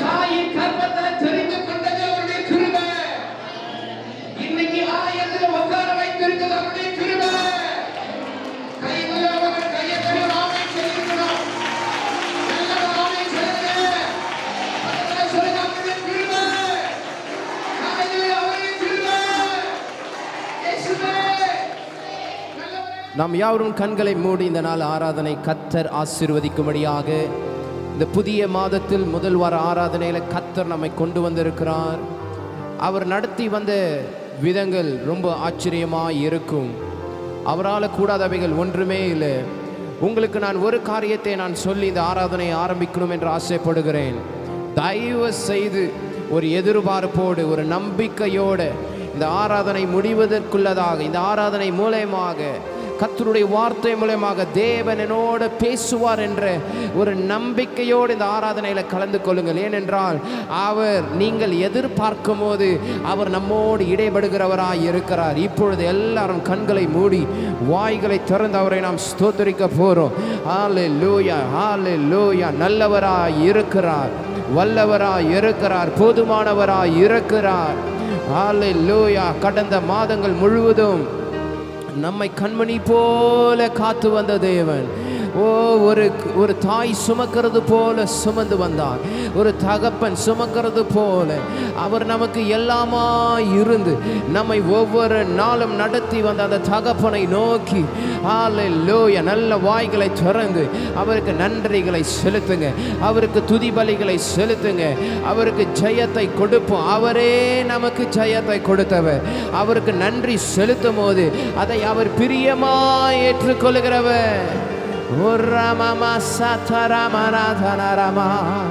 தாயின் கர்ப்பத்துல தெரிந்து கொண்டது அவருடைய கிருபை இன்னைக்கு ஆயத்துல உட்கார வைத்திருக்கிறது அவருடைய கிருபை கைவிடாமல் கையை தட்டி ஆமை செலுத்தணும் எல்லாரும் ஆமை செலுத்துங்க பக்கத்துல சொல்லுங்க அவருடைய கிருபை ஹalleluya அவருடைய கிருபை இயேசுவே நல்லவரே நாம் யாவரும் கண்களை மூடி இந்த நாள் ஆராதனை கத்தர் ஆசீர்வதிக்கும்படியாக இந்த புதிய மாதத்தில் முதல் வார ஆராதனையில் கத்தர் நம்மை கொண்டு வந்திருக்கிறார் அவர் நடத்தி வந்த விதங்கள் ரொம்ப ஆச்சரியமாக இருக்கும் அவரால் கூடாதவைகள் ஒன்றுமே இல்லை உங்களுக்கு நான் ஒரு காரியத்தை நான் சொல்லி இந்த ஆராதனையை ஆரம்பிக்கணும் என்று ஆசைப்படுகிறேன் தயவு செய்து ஒரு எதிர்பார்ப்போடு ஒரு நம்பிக்கையோடு இந்த ஆராதனை முடிவதற்குள்ளதாக இந்த ஆராதனை மூலயமாக கர்த்தருடைய வார்த்தை மூலயமாக தேவன் என்னோடு பேசுவார் என்ற ஒரு நம்பிக்கையோடு இந்த ஆராதனையில் கலந்து கொள்ளுங்கள் ஏனென்றால் அவர் நீங்கள் எதிர்பார்க்கும் போது அவர் நம்மோடு இடைபடுகிறவராய் இருக்கிறார் இப்பொழுது எல்லாரும் கண்களை மூடி வாய்களை திறந்து அவரை நாம் ஸ்தோத்தரிக்க போகிறோம் ஆலே லூயா ஆலே லூயா நல்லவராய் இருக்கிறார் வல்லவராய் இருக்கிறார் போதுமானவராய் இருக்கிறார் ஆலே லூயா கடந்த மாதங்கள் முழுவதும் நம்மை கண்மணி போல காத்து வந்த தேவன் ஓ ஒரு ஒரு தாய் சுமக்கிறது போல சுமந்து வந்தார் ஒரு தகப்பன் சுமக்கிறது போல அவர் நமக்கு எல்லாமா இருந்து நம்மை ஒவ்வொரு நாளும் நடத்தி வந்த அந்த தகப்பனை நோக்கி ஹalleluya நல்ல வாய்களை திறந்து அவருக்கு நன்றிகளை செலுத்துங்க அவருக்கு துதி பலிகளை செலுத்துங்க அவருக்கு ஜெயத்தை கொடுப்போம் அவரே நமக்கு ஜெயத்தை கொடுத்தவர் அவருக்கு நன்றி செலுத்தும் போது அதை அவர் பிரியமா ஏற்றுக்கொள்கிறவர் ஓ ரமமா சதரமநாதனரமா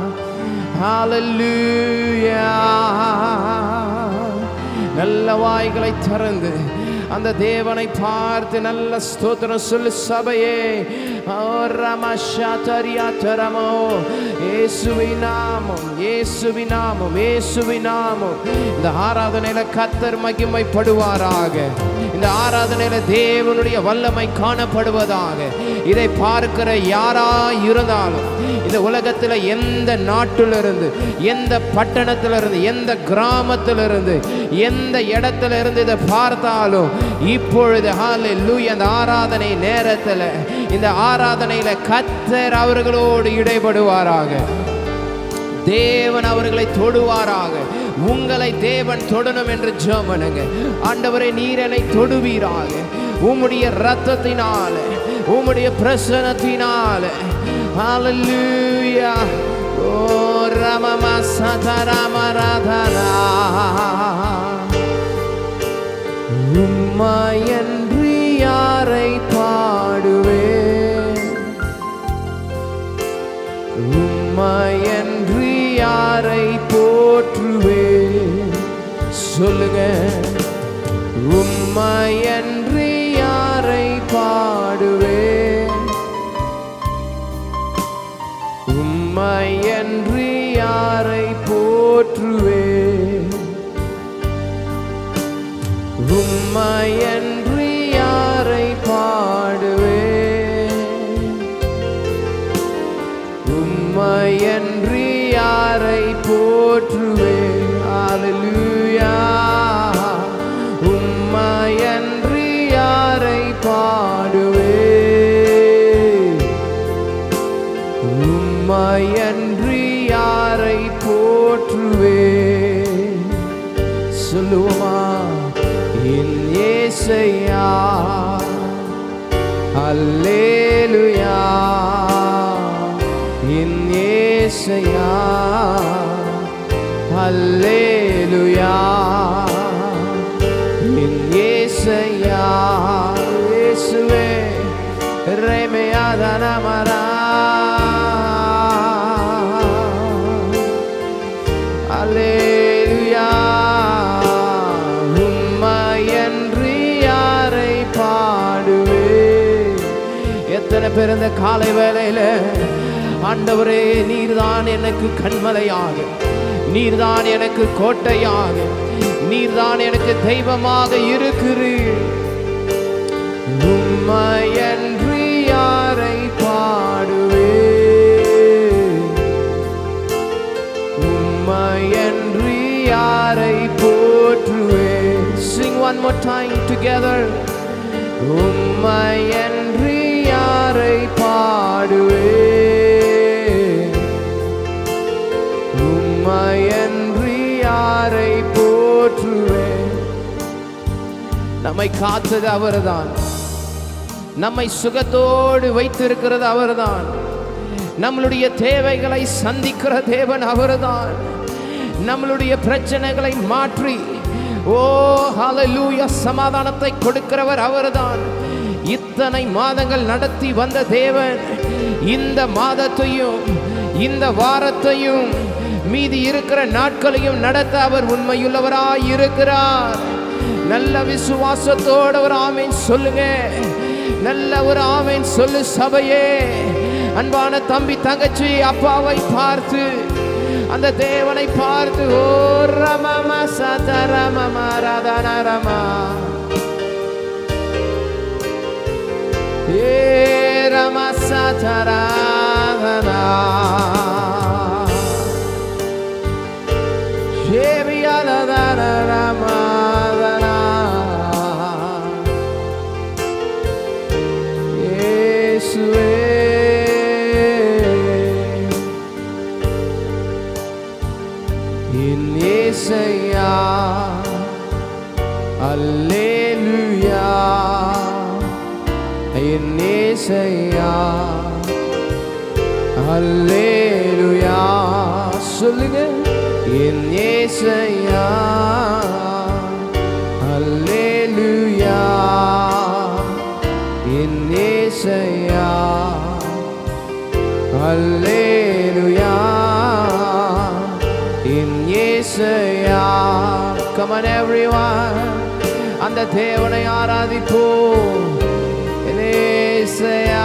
ஹalleluya நல்ல வாய்களை திறந்து அந்த தேவனை பார்த்து நல்ல ஸ்தோத்திரம் சொல்லு சபையே ஓ ரமஷாத்தரியாத்தரமோ இயேசுவி நாமம் இயேசுவி நாமம் இயேசுவி நாமம் இந்த ஆராதனையில கத்தர் மகிமைப்படுவாராக இந்த ஆராதனையில தேவனுடைய வல்லமை காணப்படுவதாக இதை பார்க்கிற யாரா இருந்தாலும் இந்த உலகத்தில் எந்த நாட்டிலிருந்து எந்த பட்டணத்திலிருந்து எந்த கிராமத்திலிருந்து எந்த இடத்துல இருந்து இதை பார்த்தாலும் இப்பொழுது ஹalleluya அந்த ஆராதனை நேரத்தில் இந்த ஆராதனையில கத்தர் அவர்களோடு இடைபடுவாராக தேவன் அவர்களை தொடுவாராக உங்களை தேவன் தொடணும் என்று ஜெபனுங்க ஆண்டவரே நீர் என்னை தொடுவீராக உம்முடைய ரத்தத்தினால உம்முடைய பிரசனத்தினால ஹalleluya ஓ ரமம சதரமரதனா உம்மையன்றி யாரை பாடுவேன் உம்மையன்றி யாரை போற்றுவேன் சொல்லுங்க உம்மையன்றி யாரை பாடுவேன் உம்மையன்றி யாரை போற்றுவேன் உம்மையன்றி யாரை பாடுவேன் உம்மையன்றி யாரை போற்றுவேன் ஹalleluya உம்மையன்றி யாரை பாடுவேன் உம்மையன்றி யாரை போற்றுவேன் சொல்லுவோமா என் ஏசையா அல்லேலுயா என் ஏசையா அல்லேலுயா என் ஏசையா இயேசுவே ரெமையாதனமரா அல்லேலுயா உம்மையன்றி யாரை பாடுவேன் எத்தனை பேர் இந்த காலை வேளையில ஆண்டவரே நீர்தான் எனக்கு கண்மலையாக நீர்தான் எனக்கு கோட்டையாக நீர்தான் எனக்கு தெய்வமாக இருக்கிறீர் உம்மையன்றி யாரை பாடுவேன் உம்மையன்றி யாரை போற்றுவேன் sing one more time together உம்மையன்றி யாரை பாடுவேன் உம்மையன்றி யாரை போற்றுவேன் நம்மை காத்தது அவர்தான் நம்மை சுகத்தோடு வைத்திருக்கிறது அவர்தான் நம்மளுடைய தேவைகளை சந்திக்கிற தேவன் அவர்தான் நம்மளுடைய பிரச்சனைகளை மாற்றி ஓ ஹalleluya சமாதானத்தை கொடுக்கிறவர் அவர்தான் இத்தனை மாதங்கள் நடத்தி வந்த தேவன் இந்த மாதத்தையும் இந்த வாரத்தையும் மீதி இருக்கிற நாட்களையும் நடத்த அவர் உண்மையுள்ளவராய் இருக்கிறார் நல்ல விசுவாசத்தோட ஒரு ஆமீன் சொல்லுங்க நல்ல ஒரு ஆமீன் சொல்லு சபையே அன்பான தம்பி தங்கச்சி அப்பாவை பார்த்து அந்த தேவனை பார்த்து ஓ ரமம சதரமம ரதனரமா ஏ ரம சதராதனா ஷேவியலதனரமாதனா இயேசுவே என் இயேசையா அல்லேலூயா என் இயேசையா அல்லேலூயா சொல்லுங்க என் இயேசையா அல்லேலூயா என் இயேசையா அல்லேலூயா என் இயேசையா come on everyone அந்த தேவனை ஆராதிப்போம் என் இயேசையா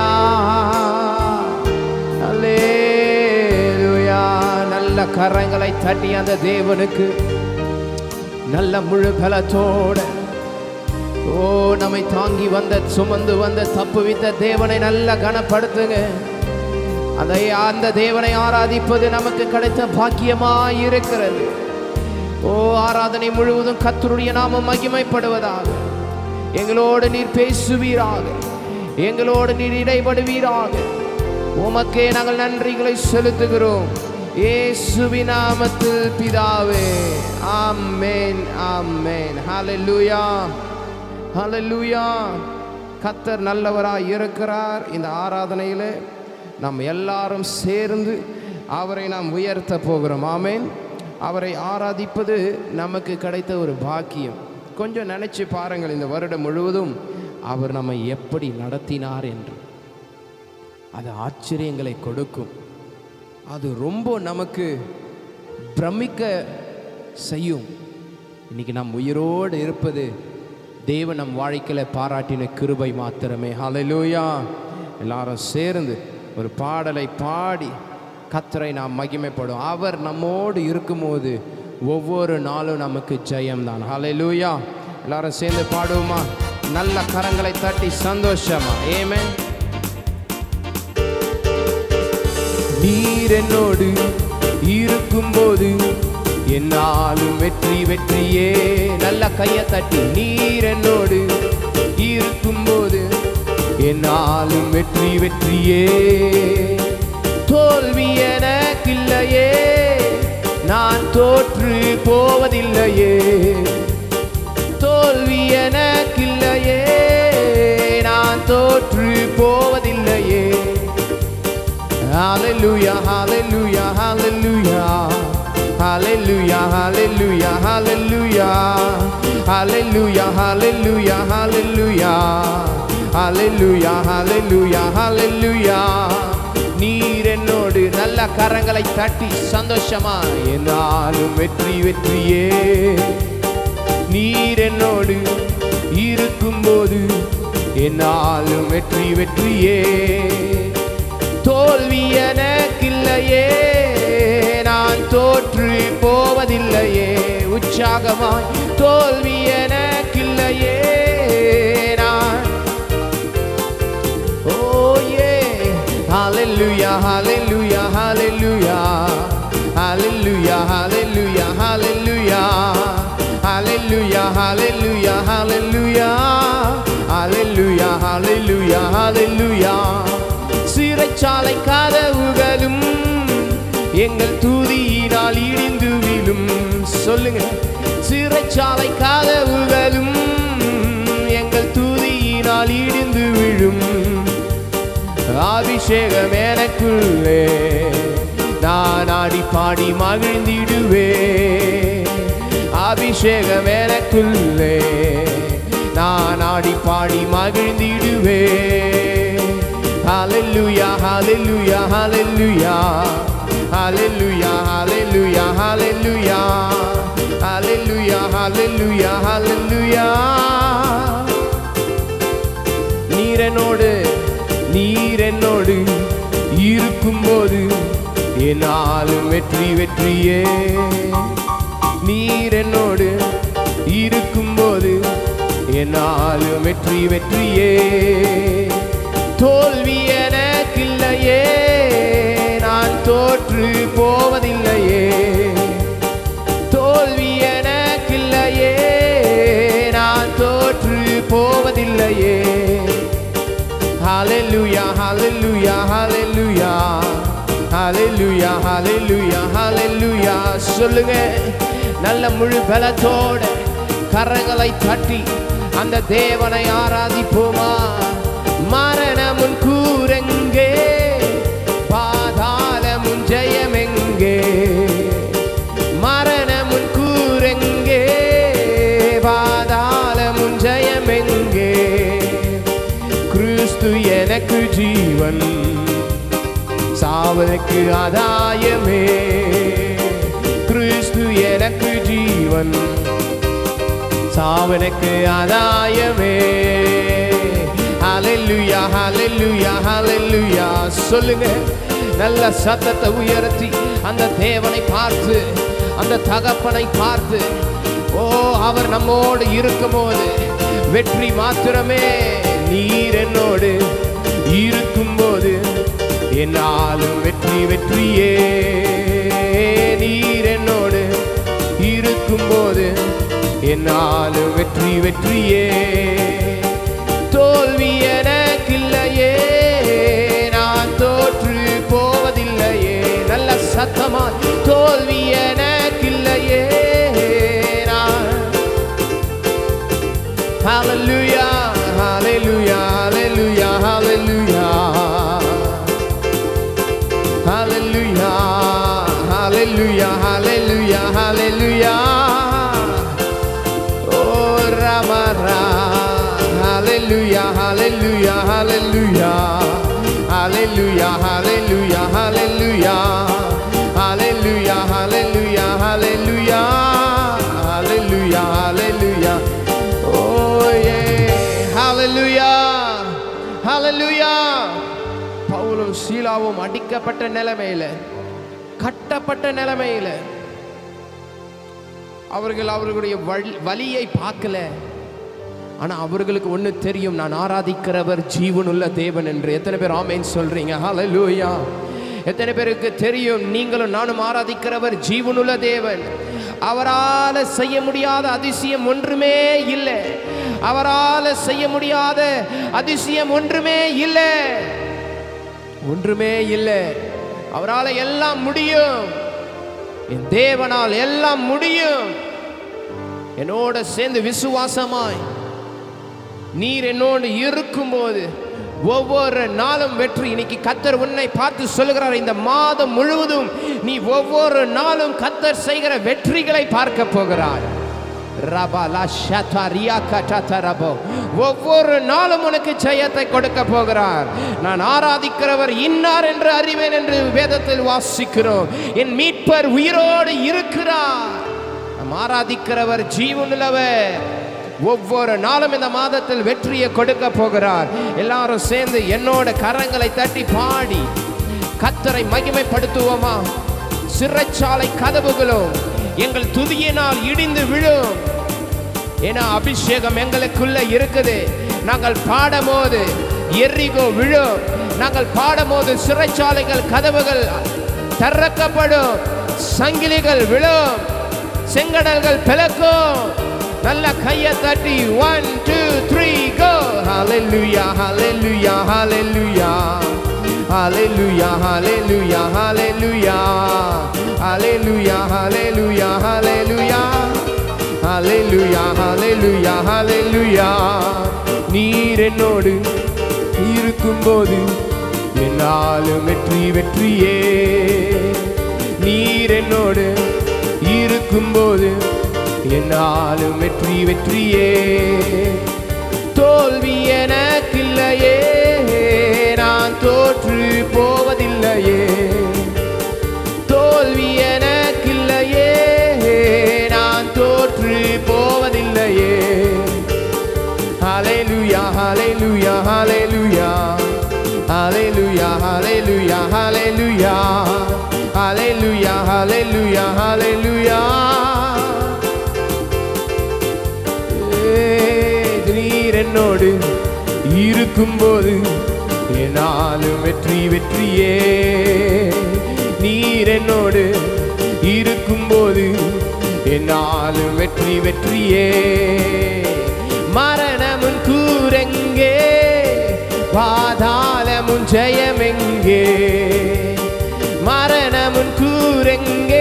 அல்லேலூயா நல்ல கரங்களை தட்டி அந்த தேவனுக்கு நல்ல முழு பலத்தோட ஓ நம்மை தாங்கி வந்த சுமந்து வந்த தப்புவித்த தேவனை நல்ல கனப்படுத்துங்க அதை அந்த தேவனை ஆராதிப்பது நமக்கு கிடைத்த பாக்கியமாய் இருக்கிறது ஓ ஆராதனை முழுவதும் கத்தருடைய நாமம் மகிமைப்படுவதாக எங்களோடு நீர் பேசுவீராக எங்களோடு நீர் இடைபடுவீராக உமக்கே நாங்கள் நன்றிகளை செலுத்துகிறோம் இயேசுவி நாமத்தில் பிதாவே ஆமென் ஆமென் ஹalleluya ஹalleluya கத்தர் நல்லவராய் இருக்கிறார் இந்த ஆராதனையிலே நாம் எல்லாரும் சேர்ந்து அவரை நாம் உயர்த்த போகிறோம் ஆமென் அவரை ஆராதிப்பது நமக்கு கிடைத்த ஒரு பாக்கியம் கொஞ்சம் நினைச்சு பாருங்கள் இந்த வருடம் முழுவதும் அவர் நம்மை எப்படி நடத்தினார் என்று அது ஆச்சரியங்களை கொடுக்கும் அது ரொம்ப நமக்கு பிரமிக்க செய்யும் இன்னைக்கு நம் உயிரோடு இருப்பது தேவன் நம் வாழ்க்கையில் பாராட்டின கிருபை மாத்திரமே ஹalleluya எல்லாரும் சேர்ந்து ஒரு பாடலை பாடி கத்தரை நாம் மகிமைப்படும் அவர் நம்மோடு இருக்கும்போது ஒவ்வொரு நாளும் நமக்கு ஜெயம்தான் ஹalleluya எல்லாரும் சேர்ந்து பாடுவோமா நல்ல கரங்களை தட்டி சந்தோஷமா ஏமேன் நீர் என்னோடு இருக்கும்போது என்னாலும் வெற்றி வெற்றியே நல்ல கையை தட்டி நீர் என்னோடு இருக்கும்போது என்னாலும் வெற்றி வெற்றியே தோல்வி எனக்கில்லையே நான் தோற்று போவதில்லையே தோல்வி எனக்கில்லையே நான் தோற்று போவதில்லையே Hallelujah, hallelujah, hallelujah. Hallelujah, hallelujah, hallelujah. Hallelujah, hallelujah, hallelujah. Hallelujah, hallelujah, hallelujah. நீர் என்னோடு நல்ல கரங்களை தட்டி சந்தோஷமா என்னாலும் வெற்றி வெற்றியே நீர் என்னோடு இருக்கும்போது என்னாலும் வெற்றி வெற்றியே தோல்வி எனக்கில்லையே நான் தோற்று போவதில்லையே உற்சாகமாய் தோல்வி எனக்கில்லையே நான் ஓ ஏ ஹalleluya hallelujah hallelujah hallelujah hallelujah சிறைச்சாலை கதவுகளும் எங்கள் தூதியினால் இடிந்து விழும் சொல்லுங்க சிறைச்சாலை கதவுகளும் எங்கள் தூதியினால் இடிந்து விழும் அபிஷேகம் எனக்குள்ளே நான் ஆடி பாடி மகிழ்ந்திடுவே அபிஷேகம் எனக்குள்ளே நான் ஆடி பாடி மகிழ்ந்திடுவே ஹalleluya hallelujah hallelujah hallelujah hallelujah hallelujah hallelujah hallelujah hallelujah நீரனோடு நீர் என்னோடு இருக்கும்போது என்னாலும் வெற்றி வெற்றியே நீர் என்னோடு இருக்கும்போது என்னாலும் வெற்றி வெற்றியே தோல்வி எனக்கில்லையே நான் தோற்று போவதில்லையே தோல்வி எனக்கில்லையே நான் தோற்று போவதில்லையே ஹalleluya hallelujah hallelujah hallelujah hallelujah hallelujah சொல்லுங்க நல்ல முழு பலத்தோட கரங்களை தட்டி அந்த தேவனை ஆராதிப்போமா மரணமுன் கூரெங்கே பாதாளமுன் ஜெயமெங்கே மரணமுன் கூரெங்கே பாதாளமுன் ஜெயமெங்கே கிறிஸ்து எனக்கு ஜீவன் சாவனுக்கு ஆதாயமே கிறிஸ்து எனக்கு ஜீவன் சாவனுக்கு ஆதாயமே ஹalleluya ஹalleluya ஹalleluya சொல்லுங்க நல்ல சத்தத்தை உயர்த்தி அந்த தேவனை பார்த்து அந்த தகப்பனை பார்த்து ஓ அவர் நம்மோடு இருக்கும்போது வெற்றி மாத்திரமே நீர் என்னோடு இருக்கும்போது என்னாலும் வெற்றி வெற்றியே நீர் என்னோடு இருக்கும்போது என்னாலும் வெற்றி வெற்றியே தோல்வி எனக்கில்லையே நான் தோற்று போவதில்லையே நல்ல சத்தமா தோல்வி எனக்கில்லையே நான் Hallelujah, hallelujah, hallelujah, hallelujah. Hallelujah, hallelujah, hallelujah, hallelujah. Oh, Ramara. Hallelujah, hallelujah, hallelujah. Hallelujah, hallelujah, hallelujah. Hallelujah, hallelujah, hallelujah. Hallelujah, hallelujah. Oh, yeah. Hallelujah. Hallelujah. பவுலும் சீலாவும் அடிக்கப்பட்ட நிலைமையில கட்டப்பட்ட நிலைமையில அவர்கள் அவர்களுடைய வழி- வலியை பார்க்கல ஆனா அவர்களுக்கு ஒண்ணு தெரியும் நான் ஆராதிக்கிறவர் ஜீவனுள்ள தேவன் என்று எத்தனை பேர் ஆமேன்னு சொல்றீங்க ஹalleluya எத்தனை பேருக்கு தெரியும் நீங்களும் நானும் ஆராதிக்கிறவர் ஜீவனுள்ள தேவன் அவரால் செய்ய முடியாத அதிசயம் ஒன்றுமே இல்லை அவரால் செய்ய முடியாத அதிசயம் ஒன்றுமே இல்லை ஒன்றுமே இல்லை அவரால் எல்லாம் முடியும் என் தேவனால் எல்லாம் முடியும் என்னோட சேர்ந்து விசுவாசமாய் நீர் என்னோடு இருக்கும்போது ஒவ்வொரு நாளும் வெற்றி இன்னைக்கு கத்தர் உன்னை பார்த்து சொல்லுகிறார் இந்த மாதம் முழுவதும் நீ ஒவ்வொரு நாளும் கத்தர் செய்கிற வெற்றிகளை பார்க்க போகிறாய் ரபா லா ஷதா ரியா கட்டா ரபோ ஒவ்வொரு நாளும் உனக்கு ஜெயத்தை கொடுக்க போகிறார் நான் ஆராதிக்கிறவர் இன்னார் என்று அறிவேன் என்று வேதத்தில் வாசிக்கிறோம் என் மீட்பர் உயிரோடு இருக்கிறார் நாம் ஆராதிக்கிறவர் ஜீவனுள்ளவர் ஒவ்வொரு நாளும் இந்த மாதத்தில் வெற்றியை கொடுக்க போகிறார் எல்லாரும் சேர்ந்து என்னோட கரங்களை தட்டி பாடி கத்தரை மகிமைப்படுத்துவோமா சிறைச்சாலை கதவுகளும் எங்கள் துதியினால் இடிந்து விழும் ஏன்னா அபிஷேகம் எங்களுக்குள்ள இருக்குது நாங்கள் பாடும்போது எரிகோ விழும் நாங்கள் பாடும்போது சிறைச்சாலைகள் கதவுகள் திறக்கப்படும் சங்கிலிகள் விழும் செங்கடல்கள் பிளக்கும் நல்ல கையை தட்டி ஒன் டூ த்ரீ கோ ஹalleluya hallelujah hallelujah Hallelujah, hallelujah, hallelujah. Hallelujah, hallelujah, hallelujah. Hallelujah, hallelujah, hallelujah. நீர் என்னோடு இருக்கும்போது என்னாலும் வெற்றி வெற்றியே நீர் என்னோடு இருக்கும்போது என்னாலும் வெற்றி வெற்றியே தோல்வி எனக்கில்லையே நான் தோற்று போவதில்லையே தோல்வி எனக்கில்லையே நான் தோற்று போவதில்லையே ஹalleluya ஹalleluya ஹalleluya ஹalleluya ஹalleluya ஹalleluya ஹalleluya ஹalleluya ஹalleluya நீர் என்னோடு இருக்கும்போது என்னாலும் வெற்றி வெற்றியே நீர் என்னோடு இருக்கும்போது என்னாலும் வெற்றி வெற்றியே மரணமுன் கூரெங்கே பாதாளமுன் ஜெயமெங்கே மரணமுன் கூரெங்கே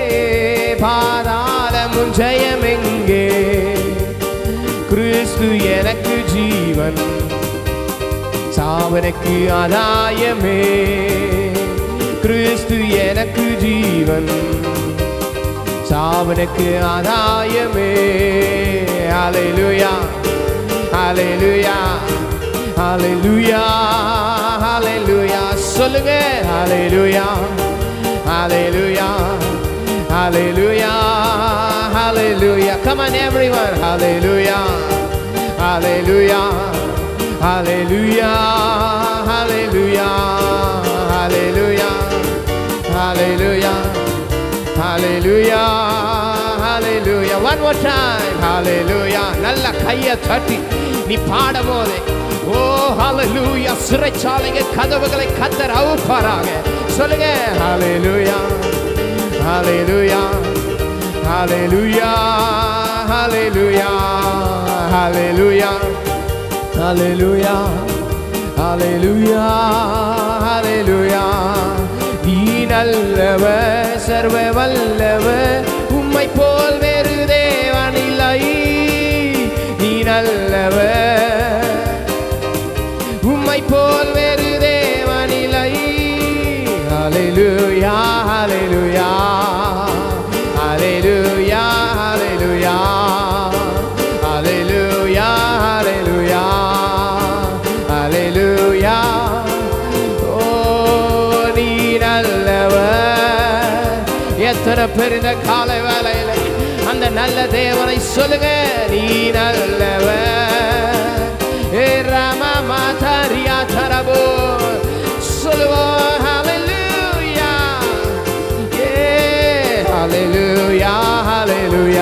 பாதாளமுன் ஜெயமெங்கே கிறிஸ்து எனக்கு ஜீவன் சாவனுக்கு ஆதாயமே கிறிஸ்து எனக்கு ஜீவன் சாவனுக்கு ஆதாயமே ஹalleluya ஹalleluya ஹalleluya ஹalleluya சொல்லுங்க ஹalleluya ஹalleluya ஹalleluya ஹalleluya come on everyone hallelujah hallelujah hallelujah hallelujah hallelujah hallelujah hallelujah hallelujah one more time hallelujah நல்ல கையை தட்டி நீ பாடும் போது ஓ hallelujah சிறைச்சாலைங்க கதவுகளை கத்தர் அவுப்பாராக சொல்லுங்க hallelujah hallelujah hallelujah hallelujah hallelujah hallelujah hallelujah hallelujah நீ நல்லவ சர்வ வல்லவ உம்மை போல் வேறு தேவன் இல்லை நீ நல்லவ உம்மை போல் வேறு தேவன் இல்லை ஹalleluya ஹalleluya ஹalleluya ஹalleluya ஹalleluya ஹalleluya ஹalleluya ஓ நீ நல்லவர் எத்தனை பேர் இந்த காலை வேலையில அந்த நல்ல தேவனை சொல்லுங்க நீ நல்லவர் ஏ ராம மாதரியா தரபோ சொல்லுவோம் ஹalleluya ஏ ஹalleluya ஹalleluya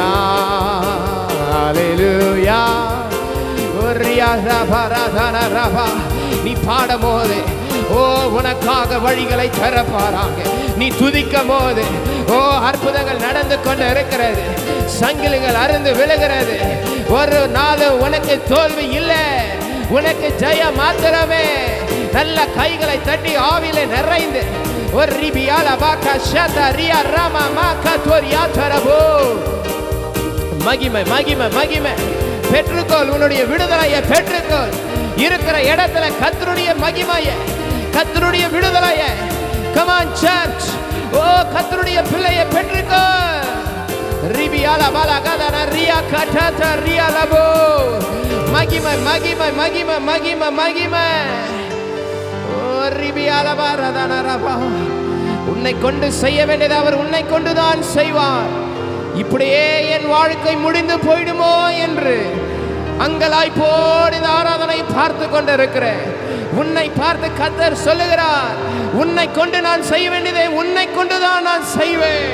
ஹalleluya ஒரியா ரபா ரதன ரபா நீ பாடும் போது ஓ உனக்காக வழிகளை திறப்பாராங்க நீ துதிக்கும் போது ஓ அற்புதங்கள் நடந்து கொண்டு இருக்கிறது சங்கிலிகள் அருந்து விழுகிறது ஒரு நாளும் உனக்கு தோல்வி இல்லை உனக்கு ஜெய மாத்திரமே நல்ல கைகளை தட்டி ஆவில நிறைந்து ஒரு ரிபியால பாக்கா ஷத ரியா ராமா மாக்கா தோரியா தரபோ மகிமை மகிமை மகிமை பெற்றுக்கோள் உன்னுடைய விடுதலையை பெற்றுக்கோள் இருக்கிற இடத்துல கத்தருடைய மகிமைய கத்தருடைய விடுதலைய கமான் சர்ச் ஓ கத்தருடைய பிள்ளையை பெற்றுக்கோள் ரிபியால பாலா கதன ரியா கட்டத ரியா லபோ மகிமை மகிமை மகிமை மகிமை மகிமை ஓ ரிபியால பாரதன ரபா உன்னை கொண்டு செய்ய வேண்டியது அவர் உன்னை கொண்டுதான் செய்வார் இப்படியே என் வாழ்க்கை முடிந்து போயிடுமோ என்று அங்கலாய்ப்போடு இந்த ஆராதனை பார்த்து கொண்டிருக்கிறேன் உன்னை பார்த்து கத்தர் சொல்லுகிறார் உன்னை கொண்டு நான் செய்ய வேண்டியதை உன்னை கொண்டுதான் நான் செய்வேன்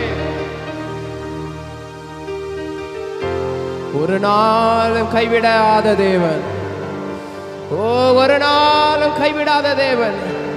ஒரு நாளும் கைவிடாத தேவன் ஓ ஒரு நாளும் கைவிடாத தேவன்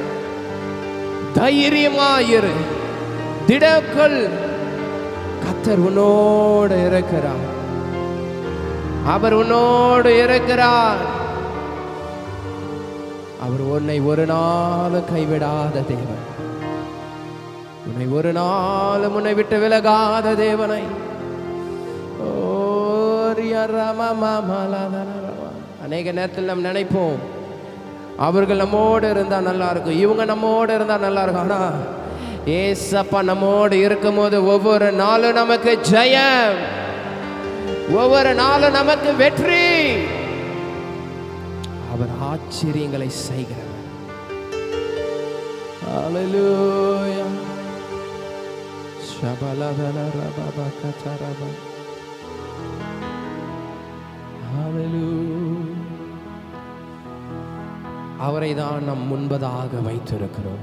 தைரியமாயிரு திடக்கொள் கத்தர் உன்னோடு இருக்கிறார் அவர் உன்னோடு இருக்கிறார் அவர் உன்னை ஒரு நாள் கைவிடாத தேவன் உன்னை ஒரு நாளும் உன்னை விட்டு விலகாத தேவனை ஓ, ரியா ராமா மாமா லா லா லா லா. அநேக நேரத்தில் நாம் நினைப்போம் அவர்கள் நம்மோடு இருந்தா நல்லா இருக்கும் இவங்க நம்மோடு இருந்தா நல்லா இருக்கும் ஆனா ஏசப்பா நம்மோடு இருக்கும்போது ஒவ்வொரு நாளும் நமக்கு ஜெயம் ஒவ்வொரு நாளும் நமக்கு வெற்றி அவர் ஆச்சரியங்களை செய்கிறவர் Hallelujah. Shabalabalababacataraba. Hallelujah. அவரை தான் நம் முன்பதாக வைத்திருக்கிறோம்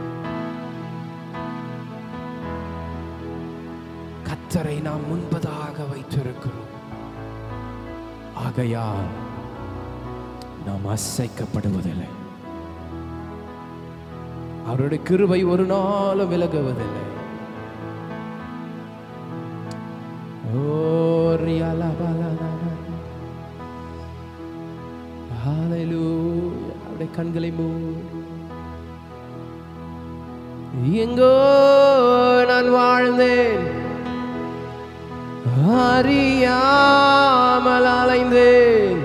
கத்தரை நாம் முன்பதாக வைத்திருக்கிறோம் ஆகையால் நாம் அசைக்கப்படுவதில்லை அவருடைய கிருபை ஒரு நாளும் விலகுவதில்லை ஓ, ரியாலபலலபல. Hallelujah. அவருடைய கண்களை மூடு எங்கோ நான் வாழ்ந்தேன் அறியாமல் அலைந்தேன்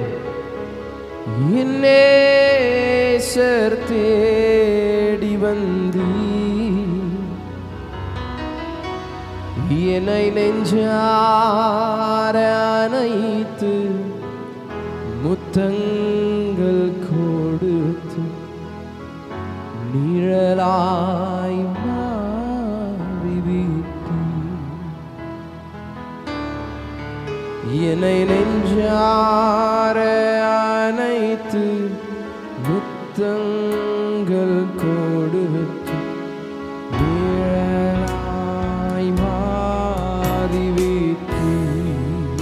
என்னேசர் தேடி வந்தீ என்னை நெஞ்சார அனைத்து முத்தங்கள் கொடுத்து நிழலாய் மாறிவிட்டீர் என்னை நெஞ்சார அனைத்து முத்தங்கள் கொடுத்து நிழலாய் மாறிவிட்டீர்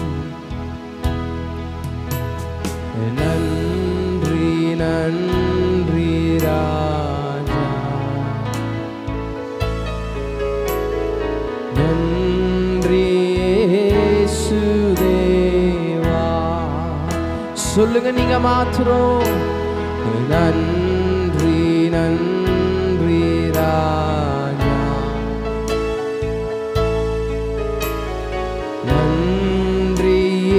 நன்றி நன்றி ராஜா நன்றி இயேசுதேவா சொல்லுங்க நீங்க மாத்திரம் நன்றி நன்றி ராஜா நன்றி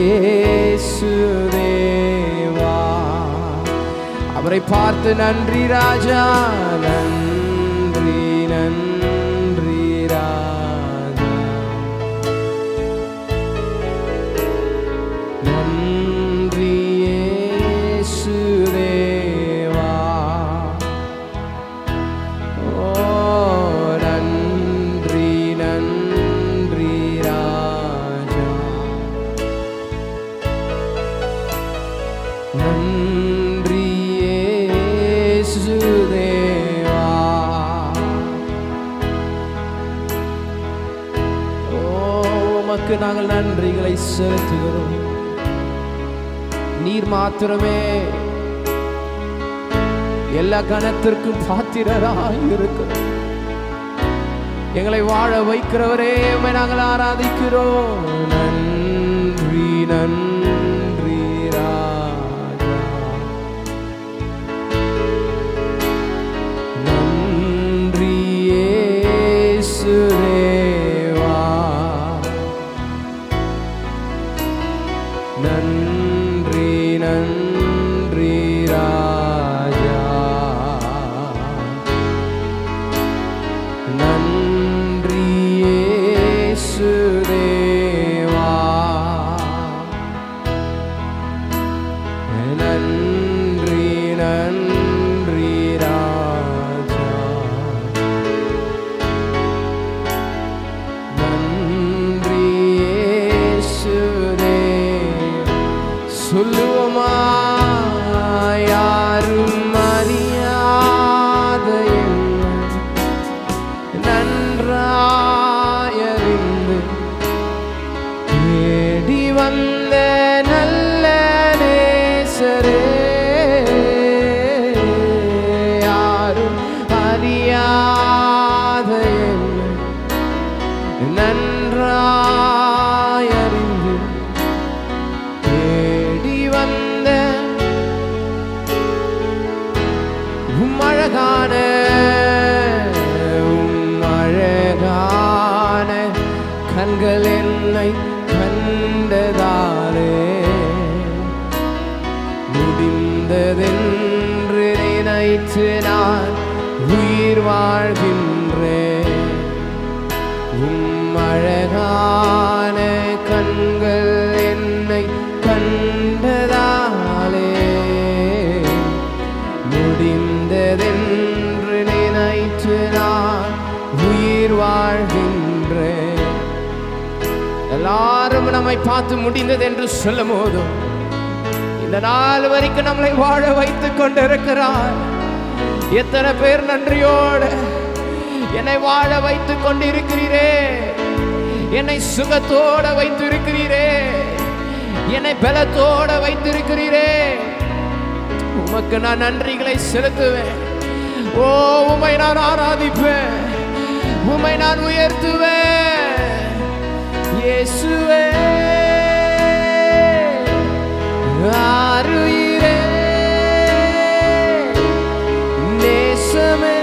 இயேசுதேவா அவரை பார்த்து நன்றி ராஜா நன்றி நன்றி ராஜா நன்றி இயேசுதேவா ஓ நன்றி நன்றி ராஜா நன்றி இயேசுதேவா ஓ உமக்கு நாங்கள் நன்றிகளை செலுத்துகிறோம் நீர் மாத்திரமே எல்லா கணத்திற்கும் பாத்திரராய் இருக்கிறோம் எங்களை வாழ வைக்கிறவரே உம்மை நாங்கள் ஆராதிக்கிறோம் நன்றி நன்றி ராஜா நன்றி இயேசுதேவா நன்றி நன்றி ராஜா நன்றி இயேசுதேவா நன்றி நன்றி ராஜா நன்றி இயேசுவே சொல்லுவோமா யாரும் அறியாத என்னை நன்றாயறிந்து தேடி வந்த நல்ல நேசரே யாரும் அறியாத என்னை நன்றாயறிந்து தேடி வந்த கண்கள் என்னை கண்டதாலே முடிந்ததென்று நினைத்து நான் உயிர் வாழ்கின்றேன் உம் அழகான கண்கள் என்னை கண்டதாலே முடிந்ததென்று நினைத்து நான் உயிர் வாழ்கின்றேன் எல்லாரும் நம்மை பார்த்து முடிந்தது என்று சொல்லும் போதும் இந்த நாள் வரைக்கும் நம்மளை வாழ வைத்துக் கொண்டிருக்கிறார் எத்தனை பேர் நன்றியோடு என்னை வாழ வைத்துக் கொண்டிருக்கிறீரே என்னை சுகத்தோட வைத்திருக்கிறீரே என்னை பலத்தோட வைத்திருக்கிறீரே உமக்கு நான் நன்றிகளை செலுத்துவேன் ஓ உமை நான் ஆராதிப்பேன் உமை நான் உயர்த்துவேன் இயேசுவே ஆருயிரே நேசமே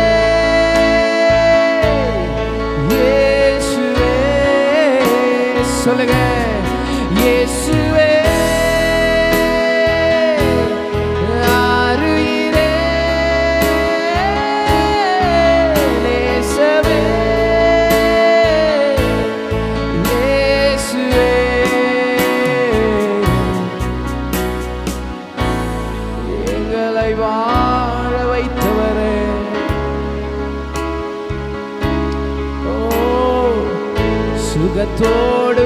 இயேசுவே சொல்லுங்க இயேசுவே ஆருயிரே நேசமே இயேசுவே எங்களை வாழ வைத்தவரே ஓ சுகத்தோடு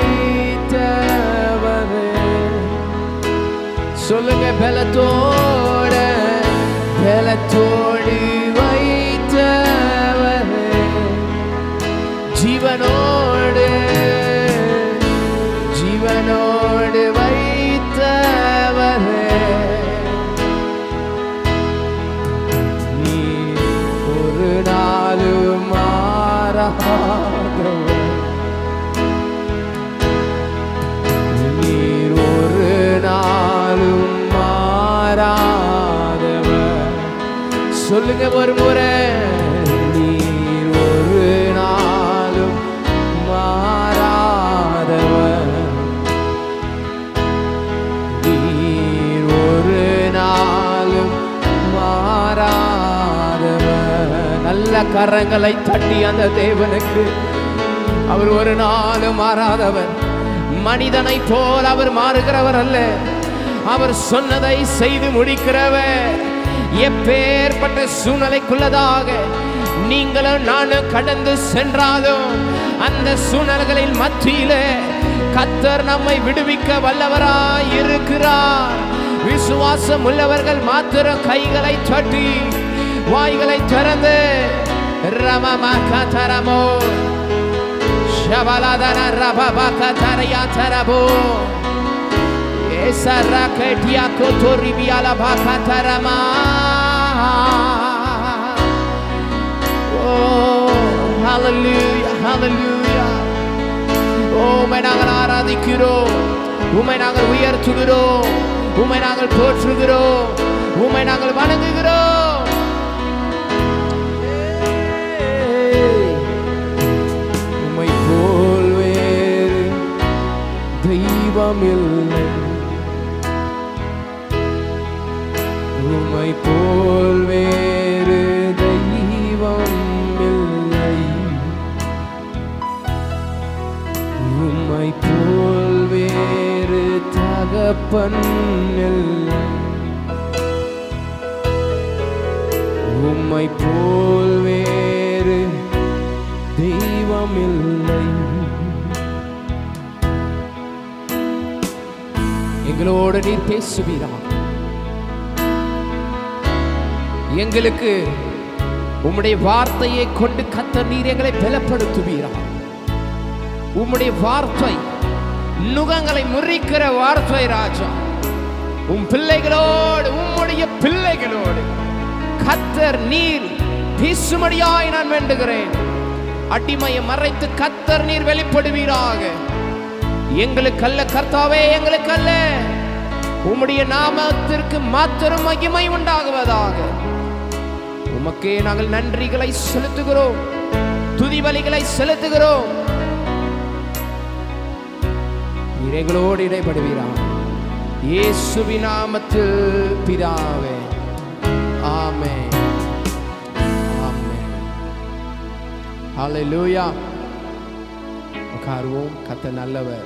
வைத்தவரே சொல்லுங்க பலத்தோட பலத்தோடு வைத்தவரே ஜீவனோடு ஜீவனோடு வைத்தவரே நீ ஒரு நாளும் மாறாதவர் நீர் ஒரு நாளும் மாறாதவர் சொல்லுங்க ஒரு முறை நீர் ஒரு நாளும் மாறாதவர் நீர் ஒரு நாளும் மாறாதவர் நல்ல கரங்களை தட்டி அந்த தேவனுக்கு அவர் ஒரு நாளும் மாறாதவர் மனிதனை போல் அவர் மாறுகிறவர் அல்ல அவர் சொன்னதை செய்து முடிக்கிறவர் எப்பேற்பட்ட சூழ்நிலைக்குள்ளதாக நீங்களும் நானும் கடந்து சென்றாலும் அந்த சூழ்நிலைகளின் மத்தியிலே கத்தர் நம்மை விடுவிக்க வல்லவராய் இருக்கிறார் விசுவாசம் உள்ளவர்கள் மாத்திரம் கைகளை தட்டி வாய்களை திறந்து ரமமகதரமோ ஷபலதன ரபபகதரயாதரபோ ஏசரகடியா கோதோரிபியால பகதரமா ஓ ஹalleluya ஹalleluya ஓ உம்மை நாங்கள் ஆராதிக்கிறோம் உம்மை நாங்கள் உயர்த்துகிறோம் உம்மை நாங்கள் போற்றுகிறோம் உம்மை நாங்கள் வணங்குகிறோம் உம்மை போல் வேறு தெய்வமில்லை உம்மை போல் வேறு தெய்வம் இல்லை உம்மை போல் வேறு தகப்பன் இல்லை உம்மை போல் வேறு தெய்வம் இல்லை எங்களோடு நீர் பேசுவீரா எங்களுக்கு உம்முடைய வார்த்தையை கொண்டு கத்த நீர் எங்களை பலப்படுத்துவீரா உம்முடைய வார்த்தை நுகங்களை முறிக்கிற வார்த்தை ராஜா உம் பிள்ளைகளோடு உம்முடைய பிள்ளைகளோடு கத்தர் நீர் பேசும்படியாய் நான் வேண்டுகிறேன் அடிமையை மறைத்து கத்தர் நீர் வெளிப்படுவீராக எங்களுக்கல்ல கர்த்தாவே எங்களுக்கல்ல உம்முடைய நாமத்திற்கு மாத்திரம் மகிமை உண்டாகுவதாக உமக்கே நாங்கள் நன்றிகளை செலுத்துகிறோம் துதிபலிகளை செலுத்துகிறோம் நீர் எங்களோடு இடைப்படுவீராக இயேசுவின் நாமத்தில் பிதாவே ஆமென் ஆமென் ஹalleluya உட்காருவோம் கத்த நல்லவர்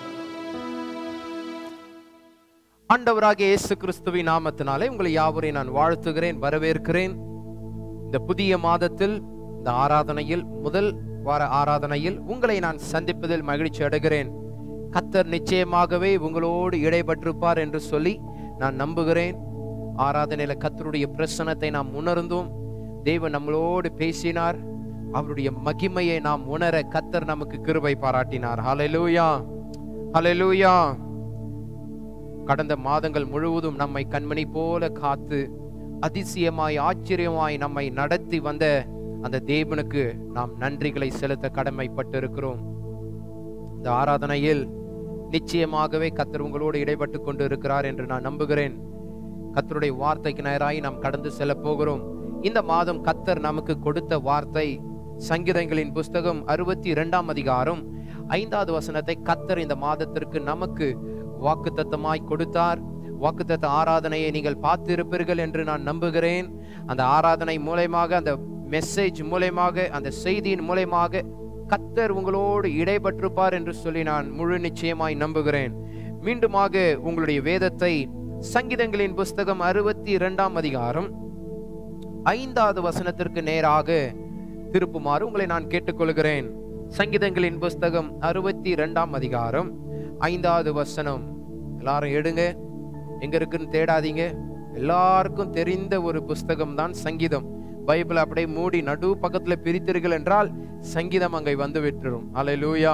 ஆண்டவராகிய இயேசு கிறிஸ்துவின் நாமத்தினாலே உங்களை யாவரையும் நான் வாழ்த்துகிறேன் வரவேற்கிறேன் இந்த புதிய மாதத்தில் இந்த ஆராதனையில் முதல் வார ஆராதனையில் உங்களை நான் சந்திப்பதில் மகிழ்ச்சி அடைகிறேன் கத்தர் நிச்சயமாகவே உங்களோடு இடைப்பட்டிருப்பார் என்று சொல்லி நான் நம்புகிறேன் ஆராதனையில கத்தருடைய பிரசனத்தை நாம் உணர்ந்தோம் தேவன் நம்மளோடு பேசினார் அவருடைய மகிமையை நாம் உணர கத்தர் நமக்கு கிருபை பாராட்டினார் ஹalleluya ஹalleluya கடந்த மாதங்கள் முழுவதும் நம்மை கண்மணி போல காத்து அதிசயமாய் ஆச்சரியமாய் நம்மை நடத்தி வந்த அந்த தேவனுக்கு நாம் நன்றிகளை செலுத்த கடமைப்பட்டிருக்கிறோம் இந்த ஆராதனையில் நிச்சயமாகவே கத்தர் உங்களோடு இடைப்பட்டு கொண்டு இருக்கிறார் என்று நான் நம்புகிறேன் கத்தருடைய வார்த்தைக்கு நேராய் நாம் கடந்து செல்ல போகிறோம் இந்த மாதம் கத்தர் நமக்கு கொடுத்த வார்த்தை சங்கீதங்களின் புஸ்தகம் அறுபத்தி இரண்டாம் அதிகாரம் ஐந்தாவது வசனத்தை கத்தர் இந்த மாதத்திற்கு நமக்கு வாக்குத்தத்தமாய் கொடுத்தார் வாக்குத்தத்த ஆராதனையை நீங்கள் பார்த்திருப்பீர்கள் என்று நான் நம்புகிறேன் அந்த ஆராதனை மூலயமாக அந்த மெசேஜ் மூலயமாக அந்த செய்தியின் மூலயமாக கத்தர் உங்களோடு இடைப்பட்டிருப்பார் என்று சொல்லி நான் முழு நிச்சயமாய் நம்புகிறேன் மீண்டுமாக உங்களுடைய வேதத்தை சங்கீதங்களின் புஸ்தகம் அறுபத்தி இரண்டாம் அதிகாரம் ஐந்தாவது வசனத்திற்கு நேராக திருப்புமாறு உங்களை நான் கேட்டுக்கொள்கிறேன் சங்கீதங்களின் புஸ்தகம் அறுபத்தி இரண்டாம் அதிகாரம் ஐந்தாவது வசனம் எல்லாரும் எடுங்க எங்க இருக்குன்னு தேடாதீங்க எல்லாருக்கும் தெரிந்த ஒரு புஸ்தகம் தான் சங்கீதம் பைபிள் அப்படியே மூடி நடு பக்கத்துல பிரித்தீர்கள் என்றால் சங்கீதம் அங்கே வந்து விட்டுரும் அல்லேலூயா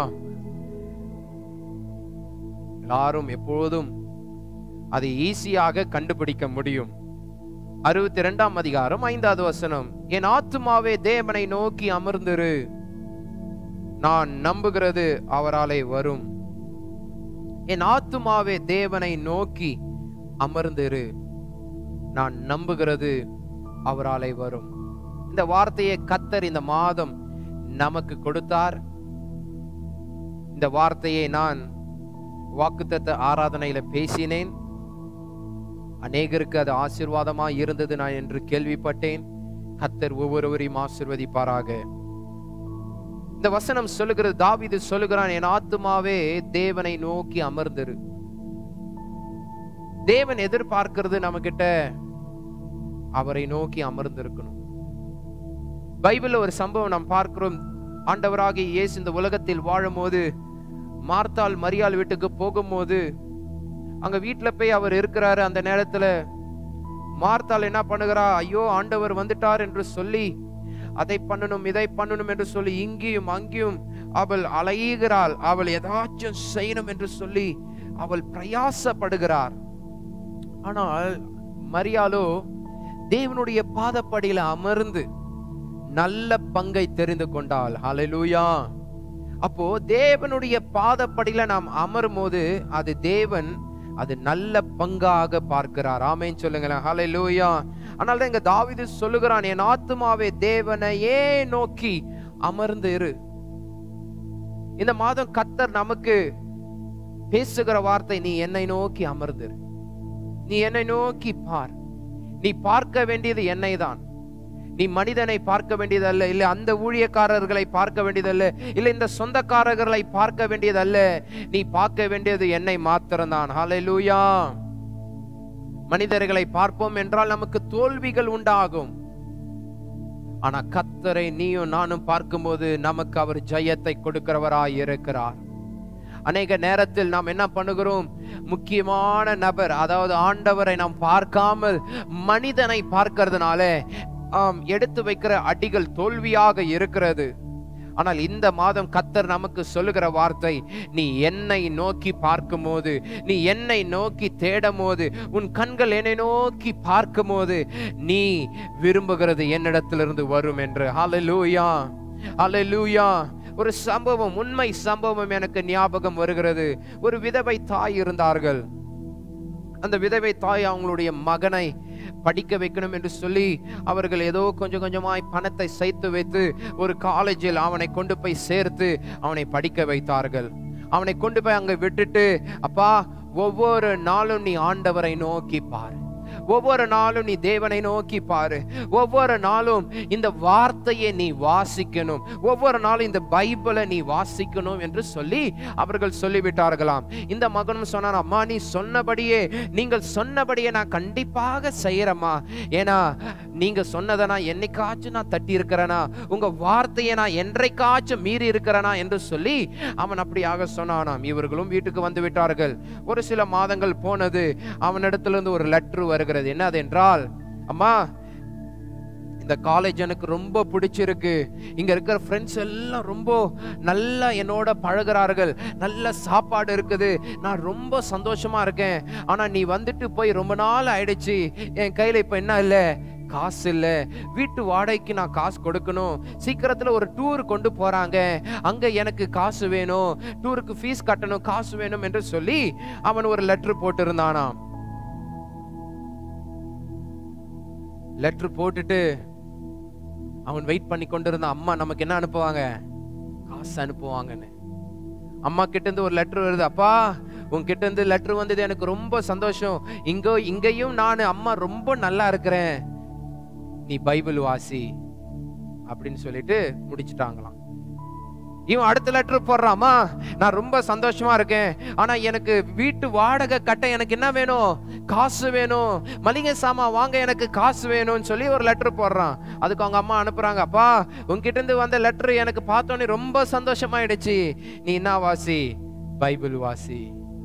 எல்லாரும் எப்பொழுதும் அதை ஈஸியாக கண்டுபிடிக்க முடியும் அறுபத்தி இரண்டாம் அதிகாரம் ஐந்தாவது வசனம் என் ஆத்துமாவே தேவனை நோக்கி அமர்ந்திரு நான் நம்புகிறது அவராலே வரும் என் ஆத்துமாவே தேவனை நோக்கி அமர்ந்திரு நான் நம்புகிறது அவராலே வரும் இந்த வார்த்தையை கத்தர் இந்த மாதம் நமக்கு கொடுத்தார் இந்த வார்த்தையை நான் வாக்குத்தத்த ஆராதனையில பேசினேன் அநேகருக்கு அது ஆசீர்வாதமா இருந்தது நான் என்று கேள்விப்பட்டேன் கத்தர் ஒவ்வொருவரையும் ஆசிர்வதிப்பாராக இந்த வசனம் சொல்லுகிறது தாவீது சொல்லுகிறான் என் ஆத்துமாவே தேவனை நோக்கி அமர்ந்திரு தேவன் எதிர்பார்க்கிறது நம்ம கிட்ட அவரை நோக்கி அமர்ந்திருக்கணும் பைபிள்ல ஒரு சம்பவம் நாம் பார்க்கிறோம் ஆண்டவராகிய இயேசு இந்த உலகத்தில் வாழும்போது மார்த்தாள் மரியாள் வீட்டுக்கு போகும்போது அங்க வீட்டுல போய் அவர் இருக்கிறாரு அந்த நேரத்துல மார்த்தாள் என்ன பண்ணுகிறா ஐயோ ஆண்டவர் வந்துட்டார் என்று சொல்லி அதை பண்ணணும் இதை பண்ணணும் என்று சொல்லி இங்கேயும் அங்கேயும் அவள் அலைகிறாள் அவள் ஏதாச்சும் செய்யணும் என்று சொல்லி அவள் பிரயாசப்படுகிறார் ஆனால் மரியாளோ தேவனுடைய பாதப்படியில அமர்ந்து நல்ல பங்கை தெரிந்து கொண்டாள் ஹalleluya அப்போ தேவனுடைய பாதப்படியில நாம் அமரும் போது அது தேவன் அது நல்ல பங்காக பார்க்கிறார் ஆமேன் சொல்லுங்களேன் ஹalleluya ஆனால் தான் இங்க தாவீது சொல்லுகிறான் என் ஆத்துமாவே தேவனையே நோக்கி அமர்ந்து இரு இந்த மாதம் கத்தர் நமக்கு பேசுகிற வார்த்தை நீ என்னை நோக்கி அமர்ந்திரு நீ என்னை நோக்கி பார் நீ பார்க்க வேண்டியது என்னை தான் நீ மனிதனை பார்க்க வேண்டியதல்ல இல்ல அந்த ஊழியக்காரர்களை பார்க்க வேண்டியதல்ல இல்ல இந்த சொந்தக்காரர்களை பார்க்க வேண்டியதல்ல நீ பார்க்க வேண்டியது என்னை மாத்திரம்தான் ஹalleluya மனிதர்களை பார்ப்போம் என்றால் நமக்கு தோல்விகள் உண்டாகும் ஆனா கத்தரை நீயும் நானும் பார்க்கும்போது நமக்கு அவர் ஜெயத்தை கொடுக்கிறவராய் இருக்கிறார் அநேக நேரத்தில் நாம் என்ன பண்ணுகிறோம் முக்கியமான நபர் அதாவது ஆண்டவரை நாம் பார்க்காமல் மனிதனை பார்க்கறதுனால ஆம் எடுத்து வைக்கிற அடிகள் தோல்வியாக இருக்கிறது ஆனால் இந்த மாதம் கத்தர் நமக்கு சொல்லுகிற வார்த்தை நீ என்னை நோக்கி பார்க்கும்போது நீ என்னை நோக்கி தேடும் போது உன் கண்கள் என்னை நோக்கி பார்க்கும்போது நீ விரும்புகிறது என்னிடத்திலிருந்து வரும் என்று ஹalleluya ஹalleluya ஒரு சம்பவம் உண்மை சம்பவம் எனக்கு ஞாபகம் வருகிறது ஒரு விதவை தாய் இருந்தார்கள் அந்த விதவை தாய் அவங்களுடைய மகனை படிக்க வைக்கணும் என்று சொல்லி அவர்கள் ஏதோ கொஞ்சம் கொஞ்சமாய் பணத்தை சேர்த்து வைத்து ஒரு காலேஜில் அவனை கொண்டு போய் சேர்த்து அவனை படிக்க வைத்தார்கள் அவனை கொண்டு போய் அங்க விட்டுட்டு அப்பா ஒவ்வொரு நாளும் நீ ஆண்டவரை நோக்கி பாரு ஒவ்வொரு நாளும் நீ தேவனை நோக்கி பாரு ஒவ்வொரு நாளும் இந்த வார்த்தையை நீ வாசிக்கணும் ஒவ்வொரு நாளும் இந்த பைபிளை நீ வாசிக்கணும் என்று சொல்லி அவர்கள் சொல்லிவிட்டார்களாம் இந்த மகனும் சொன்னான் அம்மா நீ சொன்னபடியே நீங்கள் சொன்னபடியே நான் கண்டிப்பாக செய்யறேம்மா ஏன்னா நீங்க சொன்னதை நான் என்னைக்காச்சும் நான் தட்டி இருக்கிறேனா உங்க வார்த்தையை நான் என்றைக்காச்சும் மீறி இருக்கிறேனா என்று சொல்லி அவன் அப்படியாக சொன்னானாம் இவர்களும் வீட்டுக்கு வந்து விட்டார்கள் ஒரு சில மாதங்கள் போனது அவனிடத்திலிருந்து ஒரு லெட்டர் வருகிறது என்னது என்றால் அம்மா இந்த காலேஜ் எனக்கு ரொம்ப பிடிச்சிருக்கு இங்க இருக்கிற ஃப்ரெண்ட்ஸ் எல்லாம் ரொம்ப நல்லா என்னோட பழகுறார்கள் நல்ல சாப்பாடு இருக்குது நான் ரொம்ப சந்தோஷமா இருக்கேன் ஆனா நீ வந்துட்டு போய் ரொம்ப நாள் ஆயிடுச்சு என் கையில இப்ப என்ன இல்ல காசு இல்ல வீட்டு வாடகைக்கு நான் காசு கொடுக்கணும் சீக்கிரத்துல ஒரு டூர் கொண்டு போறாங்க அங்க எனக்கு காசு வேணும் டூருக்கு ஃபீஸ் கட்டணும் காசு வேணும் என்று சொல்லி அவன் ஒரு லெட்டர் போட்டிருந்தானாம் லெட்டர் போட்டுட்டு அவன் வெயிட் பண்ணி கொண்டிருந்தான் அம்மா நமக்கு என்ன அனுப்புவாங்க காசு அனுப்புவாங்கன்னு அம்மா கிட்ட இருந்து ஒரு லெட்டர் வருது அப்பா உன்கிட்ட இருந்து லெட்டர் வந்தது எனக்கு ரொம்ப சந்தோஷம் இங்கோ இங்கேயும் நான் அம்மா ரொம்ப நல்லா இருக்கிறேன் நீ பைபிள் வாசி அப்படின்னு சொல்லிட்டு முடிச்சிட்டாங்களாம் இவன் அடுத்த லெட்டர் போடுறாமா நான் ரொம்ப சந்தோஷமா இருக்கேன் ஆனா எனக்கு வீட்டு வாடகை கட்ட எனக்கு என்ன வேணும் காசு வேணும் மளிகை சாமான் வாங்க எனக்கு காசு வேணும்னு சொல்லி ஒரு லெட்டர் போடுறான் அதுக்கு அவங்க அம்மா அனுப்புறாங்க அப்பா உன்கிட்ட இருந்து வந்த லெட்டர் எனக்கு பார்த்தோன்னே ரொம்ப சந்தோஷமாயிடுச்சு நீ என்ன வாசி பைபிள் வாசி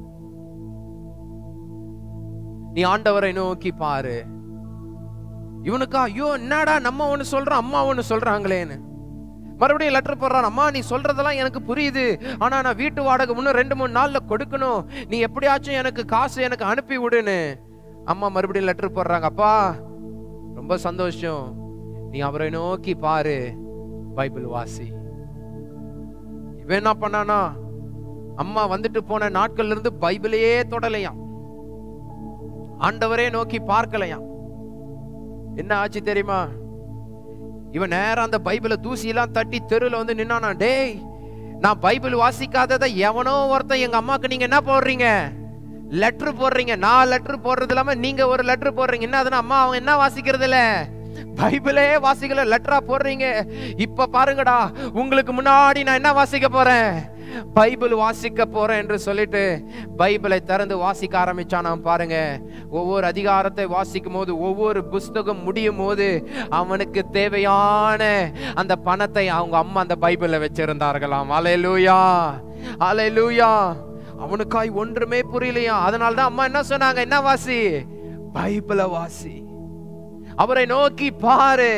நீ ஆண்டவரை நோக்கி பாரு இவனுக்கா ஐயோ என்னடா நம்ம ஒண்ணு சொல்றோம் அம்மா ஒண்ணு சொல்றாங்களேன்னு மறுபடியும் லெட்டர் போடுறான் அம்மா நீ சொல்றதெல்லாம் எனக்கு புரியுது ஆனா நான் வீட்டு வாடகை இன்னும் ரெண்டு மூணு நாள்ல கொடுக்கணும் நீ எப்படியாச்சும் எனக்கு காசு எனக்கு அனுப்பி விடுன்னு அம்மா மறுபடியும் லெட்டர் போடுறாங்க அப்பா ரொம்ப சந்தோஷம் நீ அவரை நோக்கி பாரு பைபிள் வாசி இவன் என்ன பண்ணானா அம்மா வந்துட்டு போன நாட்கள்ல இருந்து பைபிளையே தொடலையாம் ஆண்டவரே நோக்கி பார்க்கலையாம் என்ன ஆச்சு தெரியுமா இவன் நேரம் அந்த பைபிளை தூசியெல்லாம் தட்டி தெருவில் வந்து நின்னானா டேய் நான் பைபிள் வாசிக்காததை எவனோ ஒருத்தன் எங்க அம்மாக்கு நீங்க என்ன போடுறீங்க லெட்டர் போடுறீங்க நான் லெட்டர் போடுறது இல்லாம நீங்க ஒரு லெட்டர் போடுறீங்க என்ன அதுன்னா அம்மா அவங்க என்ன வாசிக்கிறது இல்ல பைபிளே வாசிக்கல லெட்டரா போடுறீங்க இப்ப பாருங்கடா உங்களுக்கு முன்னாடி நான் என்ன வாசிக்க போறேன் பைபிள் வாசிக்க போறேன் என்று சொல்லிட்டு பைபிளை திறந்து வாசிக்க ஆரம்பிச்சானாம் பாருங்க ஒவ்வொரு அதிகாரத்தை வாசிக்கும் போது ஒவ்வொரு புஸ்தகம் முடியும் போது அவனுக்கு தேவையான அந்த பணத்தை அவங்க அம்மா அந்த பைபிள்ல வச்சிருந்தார்களாம் அலையலூயா அலையலூயா அவனுக்காய் ஒன்றுமே புரியலையா அதனால தான் அம்மா என்ன சொன்னாங்க என்ன வாசி பைபிளை வாசி அவரை நோக்கி பாரு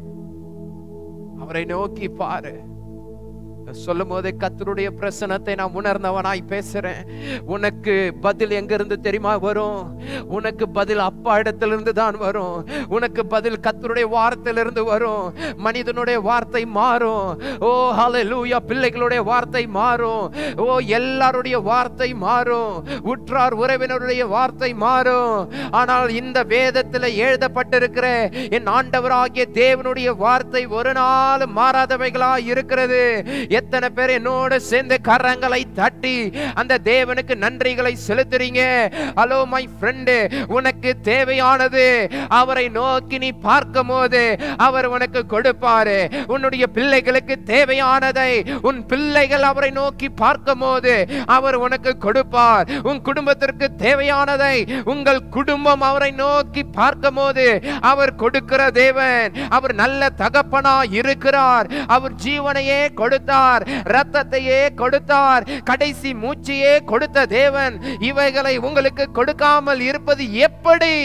அவரை நோக்கி பாரு சொல்லும் போதே கத்தருடைய பிரசனத்தை நான் உணர்ந்தவனாய் பேசுறேன் உனக்கு பதில் எங்க இருந்து தெரியுமா வரும் உனக்கு பதில் அப்பா இடத்திலிருந்து தான் வரும் உனக்கு பதில் கத்தருடைய வார்த்தையிலிருந்து வரும் மனிதனுடைய வார்த்தை மாறும் ஓ ஹalleluya பிள்ளைகளுடைய வார்த்தை மாறும் ஓ எல்லாருடைய வார்த்தை மாறும் உற்றார் உறவினருடைய வார்த்தை மாறும் ஆனால் இந்த வேதத்தில் எழுதப்பட்டிருக்கிற என் ஆண்டவராகிய தேவனுடைய வார்த்தை ஒரு நாள் மாறாதவைகளா இருக்கிறது எத்தனை பேர் என்னோட சேர்ந்து கரங்களை தட்டி அந்த தேவனுக்கு நன்றிகளை செலுத்துறீங்க ஹலோ மை ஃப்ரெண்டு உனக்கு தேவையானது அவரை நோக்கி நீ பார்க்கும் போது அவர் உனக்கு கொடுப்பாரு உன்னுடைய பிள்ளைகளுக்கு தேவையானதை உன் பிள்ளைகள் அவரை நோக்கி பார்க்கும் போது அவர் உனக்கு கொடுப்பார் உன் குடும்பத்திற்கு தேவையானதை உங்கள் குடும்பம் அவரை நோக்கி பார்க்கும் போது அவர் கொடுக்கிற தேவன் அவர் நல்ல தகப்பனா இருக்கிறார் அவர் ஜீவனையே கொடுத்தார் ரத்தத்தையே கொடுத்தார் கடைசி மூச்சையே கொடுத்த தேவன் இவைகளை உங்களுக்கு கொடுக்காமல் இருப்பது எப்படி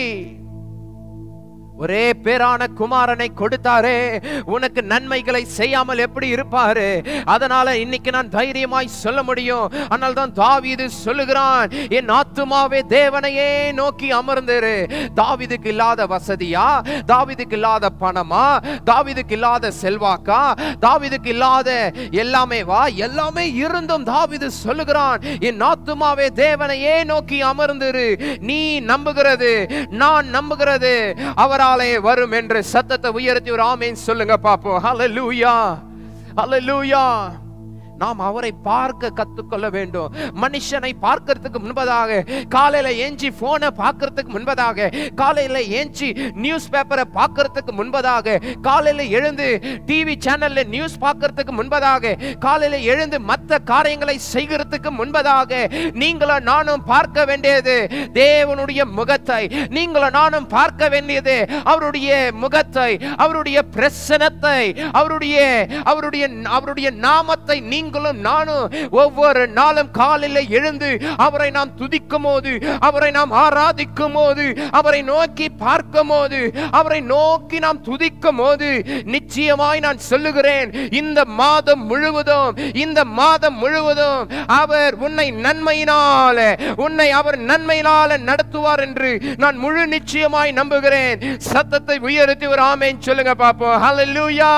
ஒரே பேரான குமாரனை கொடுத்தாரே உனக்கு நன்மைகளை செய்யாமல் எப்படி இருப்பாரு அதனால இன்னைக்கு நான் தைரியமாய் சொல்ல முடியும் ஆனால் தான் தாவீது சொல்லுகிறான் என் ஆத்துமாவே தேவனையே நோக்கி அமர்ந்திரு தாவீதுக்கு இல்லாத வசதியா தாவீதுக்கு இல்லாத பணமா தாவீதுக்கு இல்லாத செல்வாக்கா தாவீதுக்கு இல்லாத எல்லாமே வா எல்லாமே இருந்தும் தாவீது சொல்லுகிறான் என் ஆத்துமாவே தேவனையே நோக்கி அமர்ந்திரு நீ நம்புகிறது நான் நம்புகிறது அவராலே வரும் என்று சத்தத்தை உயர்த்தி ஒரு ஆமேன் சொல்லுங்க பாப்போம் ஹalleluya ஹalleluya நாம் அவரை பார்க்க கத்துக்கொள்ள வேண்டும் மனுஷனை பார்க்கறதுக்கு முன்பதாக காலையில ஏஞ்சி போனை பார்க்கறதுக்கு முன்பதாக காலையில ஏஞ்சி நியூஸ் பேப்பரை பார்க்கறதுக்கு முன்பதாக காலையில எழுந்து டிவி சேனல்ல நியூஸ் பார்க்கறதுக்கு முன்பதாக காலையில எழுந்து மற்ற காரியங்களை செய்கிறதுக்கு முன்பதாக நீங்களும் நானும் பார்க்க வேண்டியது தேவனுடைய முகத்தை நீங்களும் நானும் பார்க்க வேண்டியது அவருடைய முகத்தை அவருடைய பிரசனத்தை அவருடைய அவருடைய அவருடைய நாமத்தை நீங்களும் நானும் ஒவ்வொரு நாளும் காலையில எழுந்து அவரை நாம் துதிக்கும் போது அவரை நாம் ஆராதிக்கும் போது அவரை நோக்கி பார்க்கும் போது அவரை நோக்கி நாம் துதிக்கும் போது நிச்சயமாய் நான் சொல்லுகிறேன் இந்த மாதம் முழுவதும் இந்த மாதம் முழுவதும் அவர் உன்னை நன்மையினால உன்னை அவர் நன்மையினால நடத்துவார் என்று நான் முழு நிச்சயமாய் நம்புகிறேன் சத்தத்தை உயர்த்தி ஒரு ஆமேன் சொல்லுங்க பாப்போம் ஹalleluya